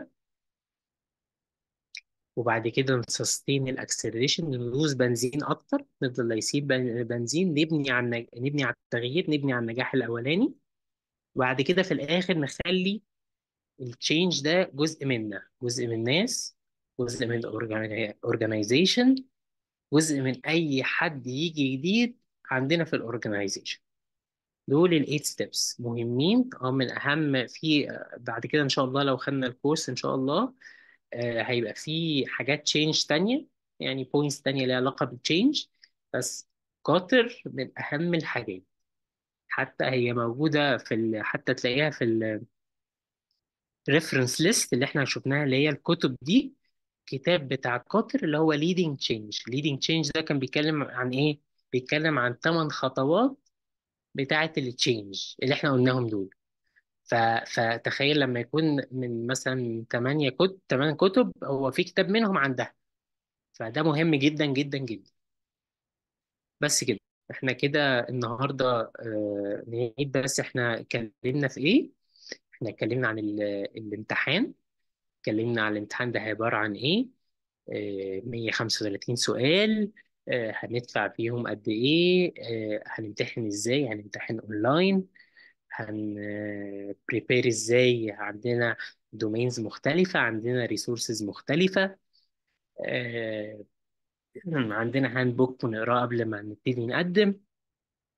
وبعد كده نسستين الاكسلريشن ندوس بنزين اكتر نفضل يسيب بن- بنزين نبني على النج... نبني على التغيير نبني على النجاح الاولاني وبعد كده في الاخر نخلي التشينج ده جزء منا جزء من الناس جزء من الاورجنايزيشن جزء من اي حد يجي جديد عندنا في الاورجنايزيشن دول الايت ستيبس مهمين اه من اهم في آه، بعد كده ان شاء الله لو خدنا الكورس ان شاء الله آه، هيبقى في حاجات تشينج تانية يعني بوينتس تانية ليها علاقة بالتشينج بس قطر من اهم الحاجات حتى هي موجودة في ال... حتى تلاقيها في الريفرنس ليست اللي احنا شفناها اللي هي الكتب دي كتاب بتاع قطر اللي هو leading change leading change ده كان بيتكلم عن ايه بيتكلم عن ثمان خطوات بتاعة التشينج اللي احنا قلناهم دول ف... فتخيل لما يكون من مثلا 8 كتب 8 كتب هو في كتاب منهم عن ده فده مهم جدا جدا جدا بس كده احنا كده النهارده آه نعيد بس احنا اتكلمنا في ايه احنا اتكلمنا عن ال... الامتحان اتكلمنا عن الامتحان ده عبارة عن ايه آه 135 سؤال آه هندفع فيهم قد ايه آه هنمتحن ازاي هنمتحن اونلاين هن بريبير ازاي عندنا دومينز مختلفة عندنا ريسورسز مختلفة آه، عندنا هاند بوك ونقراه قبل ما نبتدي نقدم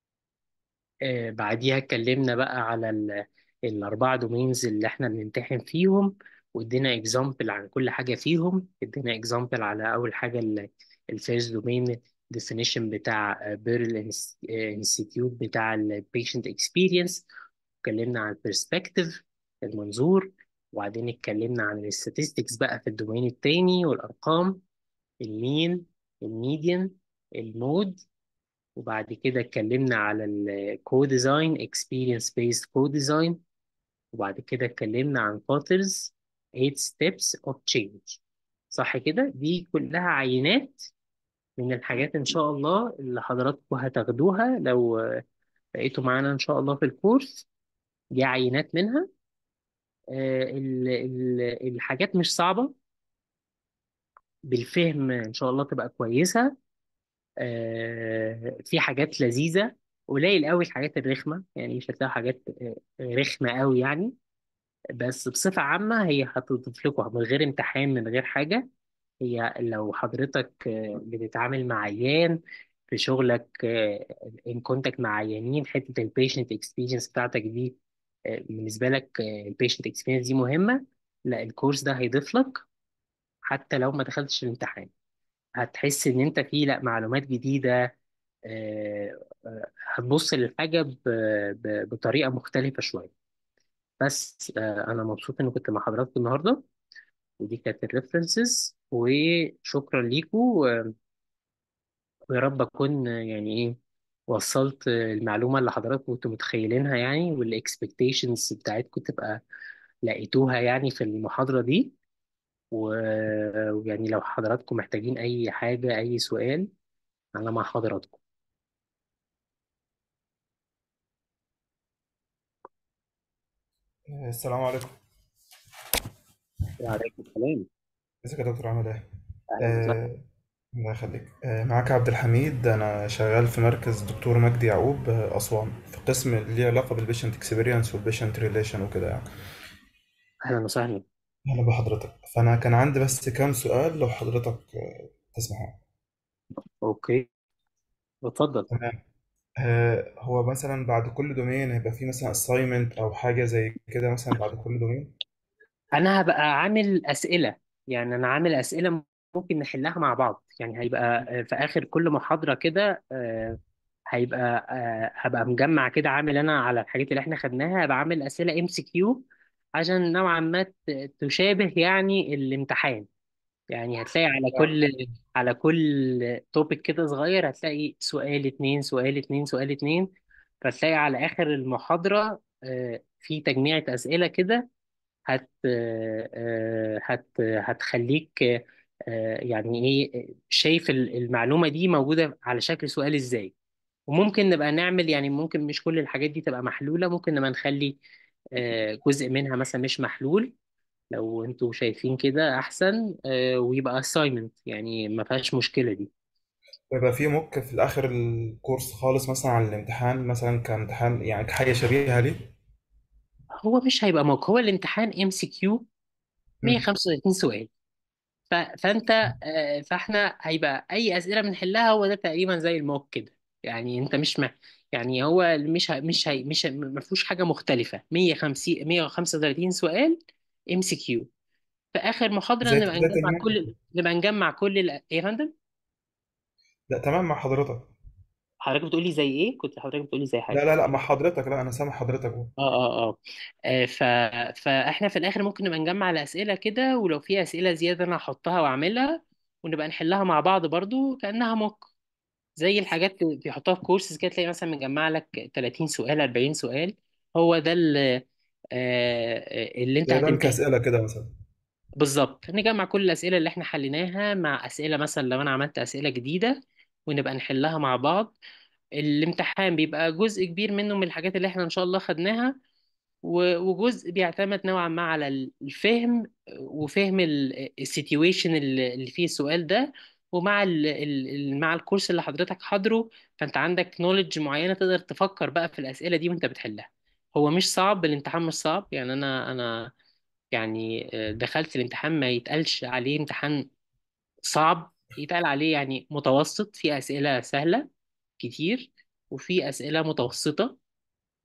آه، بعديها اتكلمنا بقى على ال- الأربعة دومينز اللي احنا بنمتحن فيهم وادينا اكزامبل عن كل حاجة فيهم ادينا اكزامبل على أول حاجة الفيرست دومين definition بتاع بيرل انستيتيوت بتاع البيشنت اكسبيرينس اتكلمنا عن البرسبكتيف المنظور وبعدين اتكلمنا عن الستاتستكس بقى في الدومين التاني والأرقام المين الميديان المود وبعد كده اتكلمنا على الكو ديزاين اكسبيرينس بيست كو ديزاين وبعد كده اتكلمنا عن بوترز 8 ستيبس اوف تشينج صح كده دي كلها عينات من الحاجات ان شاء الله اللي حضراتكم هتاخدوها لو بقيتوا معانا ان شاء الله في الكورس دي عينات منها آه، ال- ال- الحاجات مش صعبة بالفهم ان شاء الله تبقى كويسة آه، في حاجات لذيذة قليل قوي الحاجات الرخمة يعني مش هتلاقي حاجات آه، رخمة قوي يعني بس بصفة عامة هي هتضيف لكم من غير امتحان من غير حاجة هي لو حضرتك آه، بتتعامل مع عيان في شغلك ان كونتاكت مع عيانين حتة البيشنت اكسبيرينس بتاعتك دي آه، بالنسبة لك البيشنت اكسبيرينس دي مهمة لا الكورس ده هيضيف لك حتى لو ما دخلتش الامتحان هتحس ان انت فيه لا معلومات جديدة آه، آه، هتبص للحاجة ب- ب- بطريقة مختلفة شوية بس آه، أنا مبسوط إني كنت مع حضراتكم النهاردة ودي كانت الريفرنسز وشكرا ليكم و- ويا رب أكون آه، يعني إيه وصلت آه، المعلومة اللي حضراتكم كنتوا متخيلينها يعني والإكسبكتيشنز بتاعتكم تبقى لقيتوها يعني في المحاضرة دي و- ويعني لو حضراتكم محتاجين أي حاجة أي سؤال أنا مع حضراتكم السلام عليكم وعليكم السلام ازيك يا دكتور عامل ايه؟ أهلا وسهلا آه الله يخليك آه معاك عبد الحميد انا شغال في مركز دكتور مجدي يعقوب آه اسوان في قسم اللي ليه علاقه بالبيشنت اكسبيرينس والبيشنت ريليشن وكده يعني أهلا وسهلا اهلا بحضرتك فانا كان عندي بس كام سؤال لو حضرتك آه تسمح أوكي اتفضل تمام آه هو مثلا بعد كل دومين هيبقى في مثلا assignment او حاجه زي كده مثلا بعد كل دومين انا هبقى عامل اسئله يعني انا عامل اسئله ممكن نحلها مع بعض يعني هيبقى آه، في اخر كل محاضره كده آه، هيبقى آه، هبقى مجمع كده عامل انا على الحاجات اللي احنا خدناها هبقى عامل اسئله ام سي كيو عشان نوعا ما ت- تشابه يعني الامتحان يعني هتلاقي على كل على كل توبيك كده صغير هتلاقي سؤال اتنين سؤال اتنين سؤال اتنين فتلاقي على آخر المحاضرة آه، في تجميعة أسئلة كده هت آه، هت هتخليك آه، يعني ايه شايف ال- المعلومة دي موجودة على شكل سؤال ازاي وممكن نبقى نعمل يعني ممكن مش كل الحاجات دي تبقى محلولة ممكن نبقى نخلي آه، جزء منها مثلا مش محلول لو انتوا شايفين كده احسن آه، ويبقى assignment يعني ما فيهاش مشكلة دي ويبقى في موك في الاخر الكورس خالص مثلا عن الامتحان مثلا كامتحان يعني حاجه شبيهه ليه هو مش هيبقى موك هو الامتحان ام سي كيو مم. 135 سؤال ف... فانت آه، فاحنا هيبقى اي اسئله بنحلها هو ده تقريبا زي الموك كده يعني انت مش م... يعني هو مش ه... مش هي... مش ه... ما فيهوش حاجه مختلفه 150 135 سؤال ام سي كيو في اخر محاضره زي نبقى تحديات نجمع الموك كل نبقى نجمع كل ال... ايه يا فندم لا تمام مع حضرتك حضرتك بتقولي زي ايه كنت حضرتك بتقولي زي لا حاجه لا لا مع حضرتك لا انا سامع حضرتك اهو اه اه اه آه، ف... فاحنا في الاخر ممكن نبقى نجمع الاسئله كده ولو في اسئله زياده انا هحطها واعملها ونبقى نحلها مع بعض برضو كانها موك زي الحاجات اللي بيحطوها في كورسز كده تلاقي مثلا مجمع لك 30 سؤال 40 سؤال هو ده اللي, آه، اللي انت زي بنك هتمتحن اسئله كده مثلا بالظبط نجمع كل الاسئله اللي احنا حليناها مع اسئله مثلا لو انا عملت اسئله جديده ونبقى نحلها مع بعض الامتحان بيبقى جزء كبير منه من الحاجات اللي احنا ان شاء الله خدناها و- وجزء بيعتمد نوعا ما على الفهم وفهم السيتويشن اللي فيه السؤال ده ومع ال ال مع الكورس اللي حضرتك حاضره فانت عندك نوليدج معينه تقدر تفكر بقى في الاسئله دي وانت بتحلها هو مش صعب الامتحان مش صعب يعني انا انا يعني آه، دخلت الامتحان ما يتقالش عليه امتحان صعب يتقال عليه يعني متوسط في اسئله سهله كتير وفي اسئله متوسطه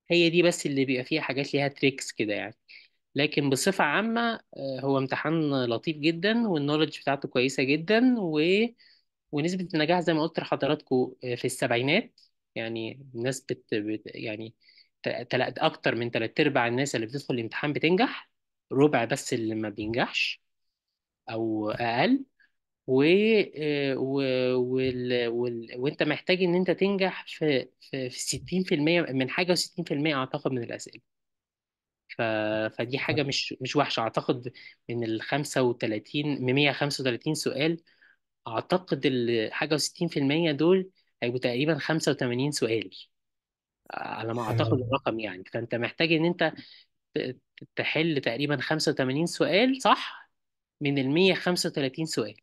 هي دي بس اللي بيبقى فيها حاجات ليها تريكس كده يعني لكن بصفة عامة آه، هو امتحان لطيف جدا والنولج بتاعته كويسة جدا و... ونسبة النجاح زي ما قلت لحضراتكم آه، في السبعينات يعني الناس بت... بت... يعني ت- تل- أكتر من تلات أرباع الناس اللي بتدخل الامتحان بتنجح ربع بس اللي ما بينجحش أو أقل و... آه، و... وال... وال... وأنت محتاج إن أنت تنجح في في في 60% من حاجة و60% أعتقد من الأسئلة ف... فدي حاجة مش مش وحشة أعتقد من ال 35 من 135 سؤال أعتقد الحاجة و60% دول هيبقوا تقريبا 85 سؤال على ما حلو أعتقد أوي. الرقم يعني فأنت محتاج إن أنت ت- تحل تقريبا 85 سؤال صح من ال 135 سؤال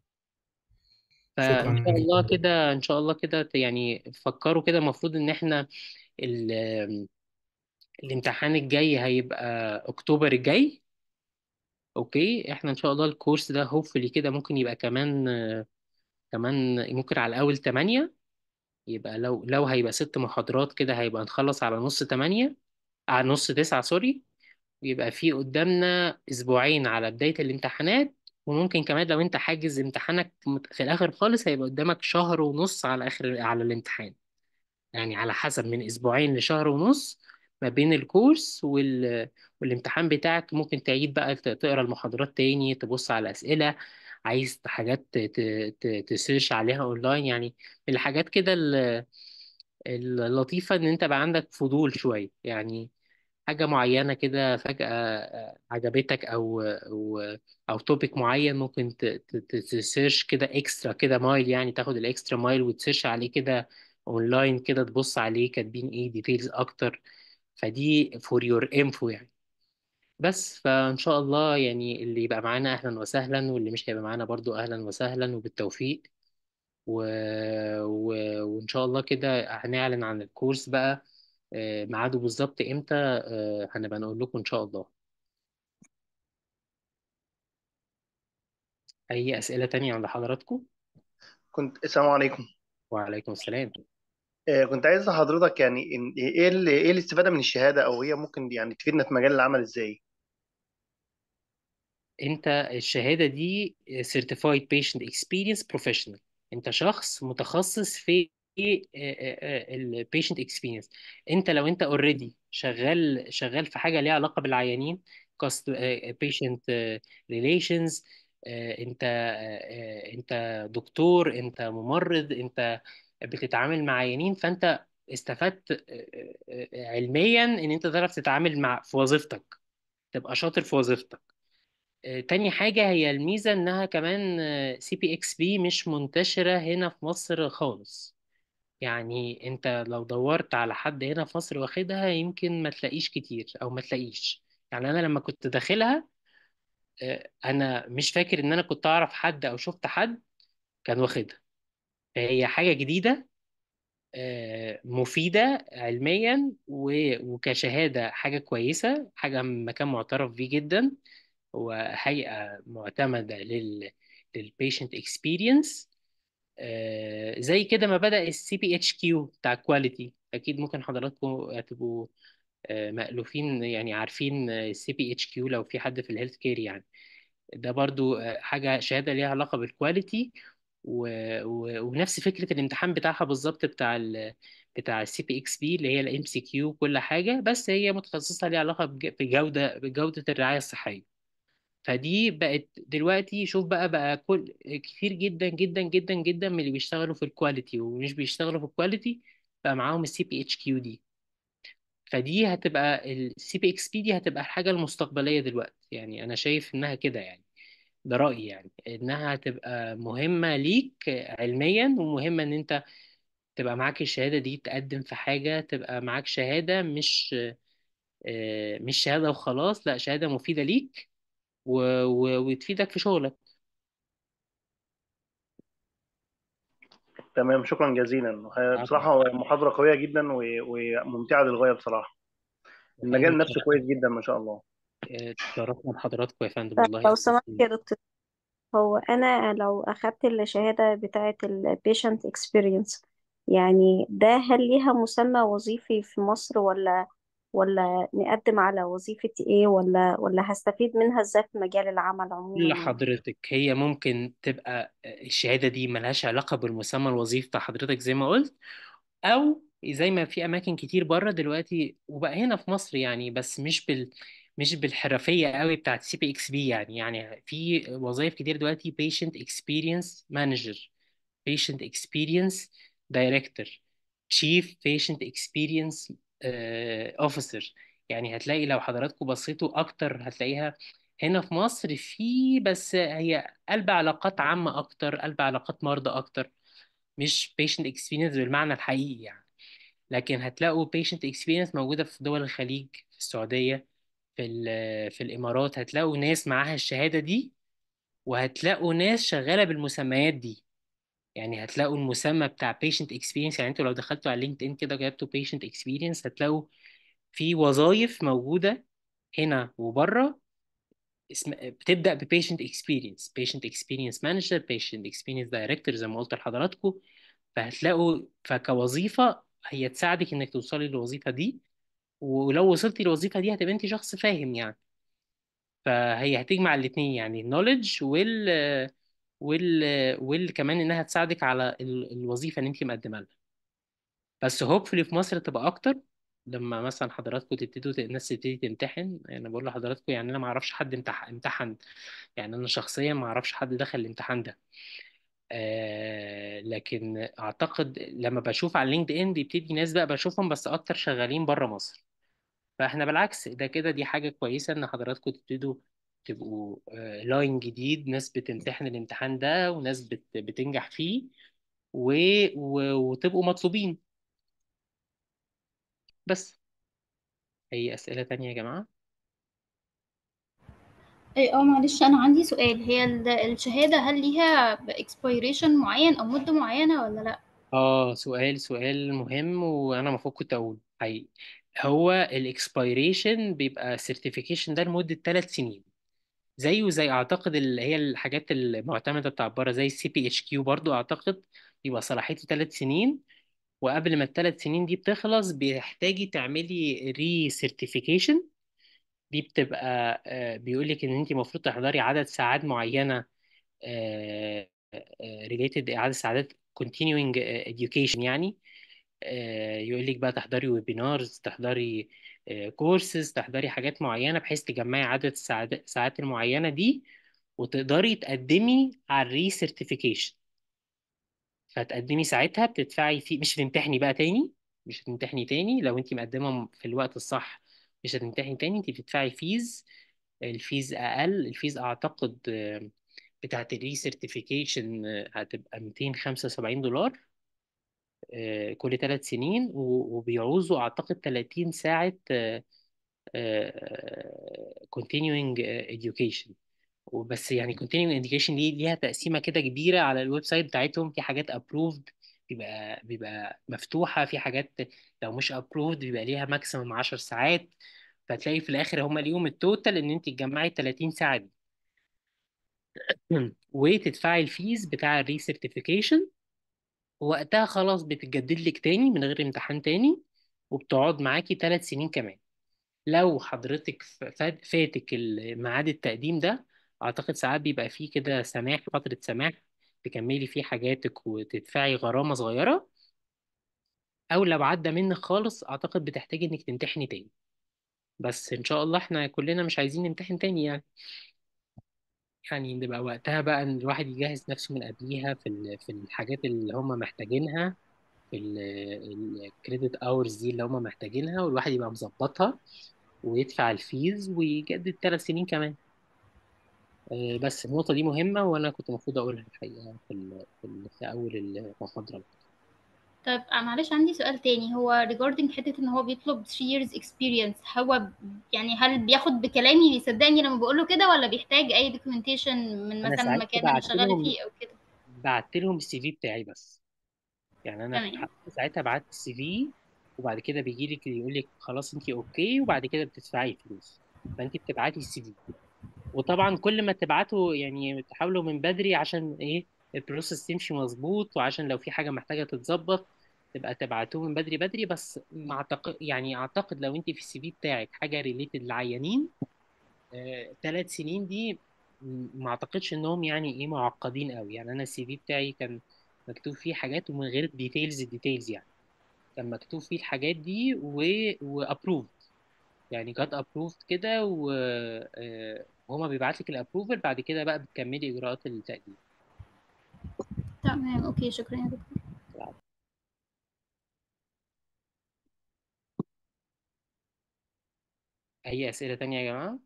فإن شكرا شاء الله جدا كده إن شاء الله كده يعني فكروا كده المفروض إن إحنا ال... الامتحان الجاي هيبقى أكتوبر الجاي اوكي احنا ان شاء الله الكورس ده هوفلي كده ممكن يبقى كمان كمان ممكن على اول 8 يبقى لو لو هيبقى ست محاضرات كده هيبقى نخلص على نص 8 على نص 9 سوري ويبقى في قدامنا اسبوعين على بداية الامتحانات وممكن كمان لو انت حاجز امتحانك مت- في الاخر خالص هيبقى قدامك شهر ونص على اخر على الامتحان يعني على حسب من اسبوعين لشهر ونص ما بين الكورس وال... والامتحان بتاعك ممكن تعيد بقى ت- تقرا المحاضرات تاني تبص على اسئله عايز حاجات ت... ت... ت- تسيرش عليها اونلاين يعني من الحاجات كده ال- اللطيفه ان انت بقى عندك فضول شويه يعني حاجه معينه كده فجاه آه، عجبتك او او او توبيك معين ممكن ت- ت- ت- تسيرش كده اكسترا كده مايل يعني تاخد الاكسترا مايل وتسيرش عليه كده اونلاين كده تبص عليه كاتبين ايه ديتيلز اكتر فدي فور يور انفو يعني بس فان شاء الله يعني اللي يبقى معانا اهلا وسهلا واللي مش هيبقى معانا برضو اهلا وسهلا وبالتوفيق و... و... وان شاء الله كده هنعلن عن الكورس بقى آه، ميعاده بالظبط امتى آه، هنبقى نقول لكم ان شاء الله اي اسئله تانية عند حضراتكم كنت السلام عليكم وعليكم السلام آه، كنت عايز حضرتك يعني إن- ايه ال- ايه الاستفاده من الشهاده او هي ممكن يعني تفيدنا في مجال العمل ازاي انت الشهاده دي Certified Patient Experience Professional انت شخص متخصص في البيشنت اكسبيرينس انت لو انت اوريدي شغال شغال في حاجه ليها علاقه بالعيانين كاست بيشنت ريليشنز انت آه، انت دكتور انت ممرض انت بتتعامل مع عيانين فانت استفدت آه، آه، علميا ان انت تعرف تتعامل مع في وظيفتك تبقى شاطر في وظيفتك آه، تاني حاجة هي الميزة إنها كمان سي بي إكس بي مش منتشرة هنا في مصر خالص يعني أنت لو دورت على حد هنا في مصر واخدها يمكن ما تلاقيش كتير أو ما تلاقيش يعني أنا لما كنت داخلها آه، أنا مش فاكر إن أنا كنت أعرف حد أو شفت حد كان واخدها فهي حاجة جديدة آه، مفيدة علميا و- وكشهادة حاجة كويسة حاجة مكان معترف بيه جدا هو هيئة معتمدة لل للبيشنت اكسبيرينس زي كده ما بدأ السي بي اتش كيو بتاع كواليتي اكيد ممكن حضراتكم هتبقوا آه، مألوفين يعني عارفين السي بي اتش كيو لو في حد في الهيلث كير يعني ده برضو آه، حاجة شهادة ليها علاقة بالكواليتي و... و... ونفس فكرة الامتحان بتاعها بالظبط بتاع ال... بتاع السي بي اكس بي اللي هي الام سي كيو كل حاجة بس هي متخصصة ليها علاقة بج... بجودة بجودة الرعاية الصحية فدي بقت دلوقتي شوف بقى بقى كل كتير جدا جدا جدا جدا من اللي بيشتغلوا في الكواليتي ومش بيشتغلوا في الكواليتي بقى معاهم السي بي اتش كيو دي فدي هتبقى السي بي اكس بي دي هتبقى الحاجة المستقبلية دلوقتي يعني انا شايف انها كده يعني ده رأيي يعني انها هتبقى مهمة ليك علميا ومهمة ان انت تبقى معاك الشهادة دي تقدم في حاجة تبقى معاك شهادة مش آه، مش شهادة وخلاص لا شهادة مفيدة ليك و... و... وتفيدك في شغلك تمام شكرا جزيلا آه، عفوا بصراحه هو محاضره قويه جدا و- وممتعه للغايه بصراحه احنا المجال نفسه كويس جدا ما شاء الله اتشرفنا بحضراتكم يا فندم طب والله لو سمحت يا دكتور هو أنا لو أخدت الشهادة بتاعة ال patient experience يعني ده هل ليها مسمى وظيفي في مصر ولا ولا نقدم على وظيفة ايه ولا ولا هستفيد منها ازاي في مجال العمل عموما يعني لحضرتك هي ممكن تبقى الشهادة دي ملهاش علاقة بالمسمى الوظيفي بتاع حضرتك زي ما قلت أو زي ما في أماكن كتير بره دلوقتي وبقى هنا في مصر يعني بس مش بال مش بالحرفية قوي بتاعت سي بي اكس بي يعني يعني في وظائف كتير دلوقتي patient experience manager patient experience director chief patient experience آه، officer يعني هتلاقي لو حضراتكم بصيتوا اكتر هتلاقيها هنا في مصر في بس هي قلب علاقات عامة اكتر قلب علاقات مرضى اكتر مش patient experience بالمعنى الحقيقي يعني لكن هتلاقوا patient experience موجودة في دول الخليج في السعودية في ال- في الامارات هتلاقوا ناس معاها الشهادة دي وهتلاقوا ناس شغالة بالمسميات دي يعني هتلاقوا المسمى بتاع patient experience يعني انتوا لو دخلتوا على لينكد ان كده وكتبتوا patient experience هتلاقوا في وظائف موجودة هنا وبره اسم بتبدأ ب patient experience patient experience manager patient experience director زي ما قلت لحضراتكم فهتلاقوا فكوظيفة هي تساعدك انك توصلي للوظيفة دي ولو وصلتي للوظيفة دي هتبقى انت شخص فاهم يعني فهي هتجمع الاتنين يعني النولج وال وال وال كمان انها تساعدك على ال- الوظيفة اللي انت مقدمة لها بس هوبفلي في مصر تبقى اكتر لما مثلا حضراتكم تبتدوا الناس تبتدي تمتحن يعني بقول لحضراتكم يعني انا ما اعرفش حد امتح- امتحن يعني انا شخصيا ما اعرفش حد دخل الامتحان ده آه لكن اعتقد لما بشوف على لينكد ان بيبتدي ناس بقى بشوفهم بس اكتر شغالين بره مصر فاحنا بالعكس ده كده دي حاجة كويسة ان حضراتكم تبتدوا تبقوا آه لاين جديد ناس بتمتحن الامتحان ده وناس بت بتنجح فيه و... و... وتبقوا مطلوبين بس اي اسئلة تانية يا جماعة اي اه معلش انا عندي سؤال هي ال- الشهادة هل ليها expiration معين او مدة معينة ولا لا اه سؤال سؤال مهم وانا المفروض كنت اقول حقيقي هو الاكسبيريشن بيبقى سيرتيفيكيشن ده لمدة ثلاث سنين زيه زي اعتقد اللي هي الحاجات المعتمدة بتاع بره زي السي بي اتش كيو برضو اعتقد بيبقى صلاحيته ثلاث سنين وقبل ما الثلاث سنين دي بتخلص بتحتاجي تعملي ري سيرتيفيكيشن دي بتبقى بيقول لك ان انت المفروض تحضري عدد ساعات معينة ريليتد عدد ساعات continuing education يعني يقول لك بقى تحضري ويبينارز تحضري كورسز تحضري حاجات معينة بحيث تجمعي عدد الساعات الساعات المعينة دي وتقدري تقدمي على الري سيرتيفيكيشن فتقدمي ساعتها بتدفعي فيه مش هتمتحني بقى تاني مش هتمتحني تاني لو انت مقدمة في الوقت الصح مش هتمتحني تاني انت بتدفعي فيز الفيز اقل الفيز اعتقد آه، بتاعت الري سيرتيفيكيشن هتبقى 275 دولار آه، كل ثلاث سنين و- وبيعوزوا اعتقد 30 ساعة آه، آه، continuing education وبس يعني continuing education دي ليها تقسيمة كده كبيرة على الويب سايت بتاعتهم في حاجات approved بيبقى بيبقى مفتوحة في حاجات لو مش approved بيبقى ليها ماكسيمم 10 ساعات فتلاقي في الآخر هما ليهم التوتال إن أنت تجمعي 30 ساعة دي وتدفعي الفيز بتاع الري سيرتيفيكيشن وقتها خلاص بتتجدد لك تاني من غير امتحان تاني وبتقعد معاكي ثلاث سنين كمان لو حضرتك ف- فات- فاتك ال- ميعاد التقديم ده اعتقد ساعات بيبقى فيه كده سماح فترة سماح تكملي فيه حاجاتك وتدفعي غرامة صغيرة او لو عدى منك خالص اعتقد بتحتاجي انك تمتحني تاني بس ان شاء الله احنا كلنا مش عايزين نمتحن تاني يعني يعني نبقى وقتها بقى ان الواحد يجهز نفسه من قبليها في ال- في الحاجات اللي هم محتاجينها في الكريدت اورز دي اللي هم محتاجينها والواحد يبقى مظبطها ويدفع الفيز ويجدد ثلاث سنين كمان آه، بس النقطة دي مهمة وأنا كنت المفروض أقولها الحقيقة في ال في, ال في أول المحاضرة طيب آه، معلش عندي سؤال تاني هو regarding حتة ان هو بيطلب 3 years experience هو ب- يعني هل بياخد بكلامي بيصدقني لما بقوله كده ولا بيحتاج اي documentation من أنا مثلا ساعتها المكان اللي بعت شغالة لهم فيه او كده بعت لهم السي في بتاعي بس يعني أنا تمام ساعتها بعت السي في وبعد كده بيجي لك يقول لك خلاص أنت أوكي وبعد كده بتدفعي فلوس فأنت بتبعتي السي في وطبعا كل ما تبعتوا يعني تحاولوا من بدري عشان إيه البروسيس تمشي مظبوط وعشان لو في حاجة محتاجة تتظبط تبقى تبعتوه من بدري بدري بس ما اعتقد يعني اعتقد لو انت في السي في بتاعك حاجه ريليتد للعيانين ثلاث سنين دي م- ما اعتقدش انهم يعني ايه معقدين قوي يعني انا السي في بتاعي كان مكتوب فيه حاجات ومن غير ديتيلز ديتيلز يعني كان مكتوب فيه الحاجات دي و وابروفد يعني جت ابروفد كده و آه، وهما بيبعت لك الابروفل بعد كده بقى بتكملي اجراءات التقديم تمام اوكي شكرا يا دكتور اي اسئله تانية يا جماعه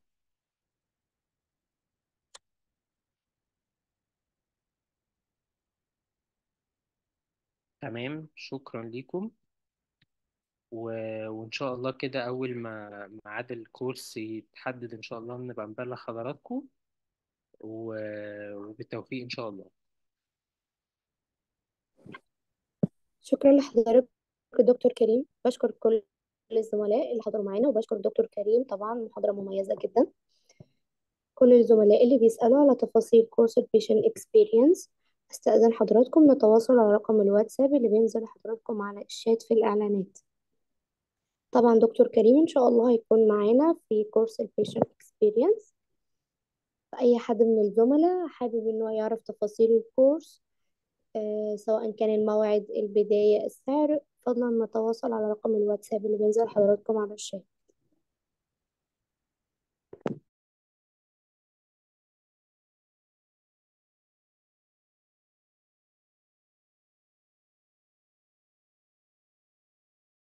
تمام شكرا لكم و... وإن شاء الله كده أول ما ميعاد الكورس يتحدد إن شاء الله نبقى نبلغ حضراتكم و... وبالتوفيق إن شاء الله شكرا لحضرتك دكتور كريم بشكر كل الزملاء اللي حضروا معانا وبشكر دكتور كريم طبعا محاضرة مميزة جدا كل الزملاء اللي بيسألوا على تفاصيل كورس البيشن اكسبيرينس استأذن حضراتكم نتواصل على رقم الواتساب اللي بينزل لحضراتكم على الشات في الإعلانات طبعا دكتور كريم إن شاء الله هيكون معانا في كورس البيشن اكسبيرينس أي حد من الزملاء حابب إنه يعرف تفاصيل الكورس آه، سواء كان الموعد البداية السعر فضلا نتواصل على رقم الواتساب اللي بينزل حضراتكم على الشاشة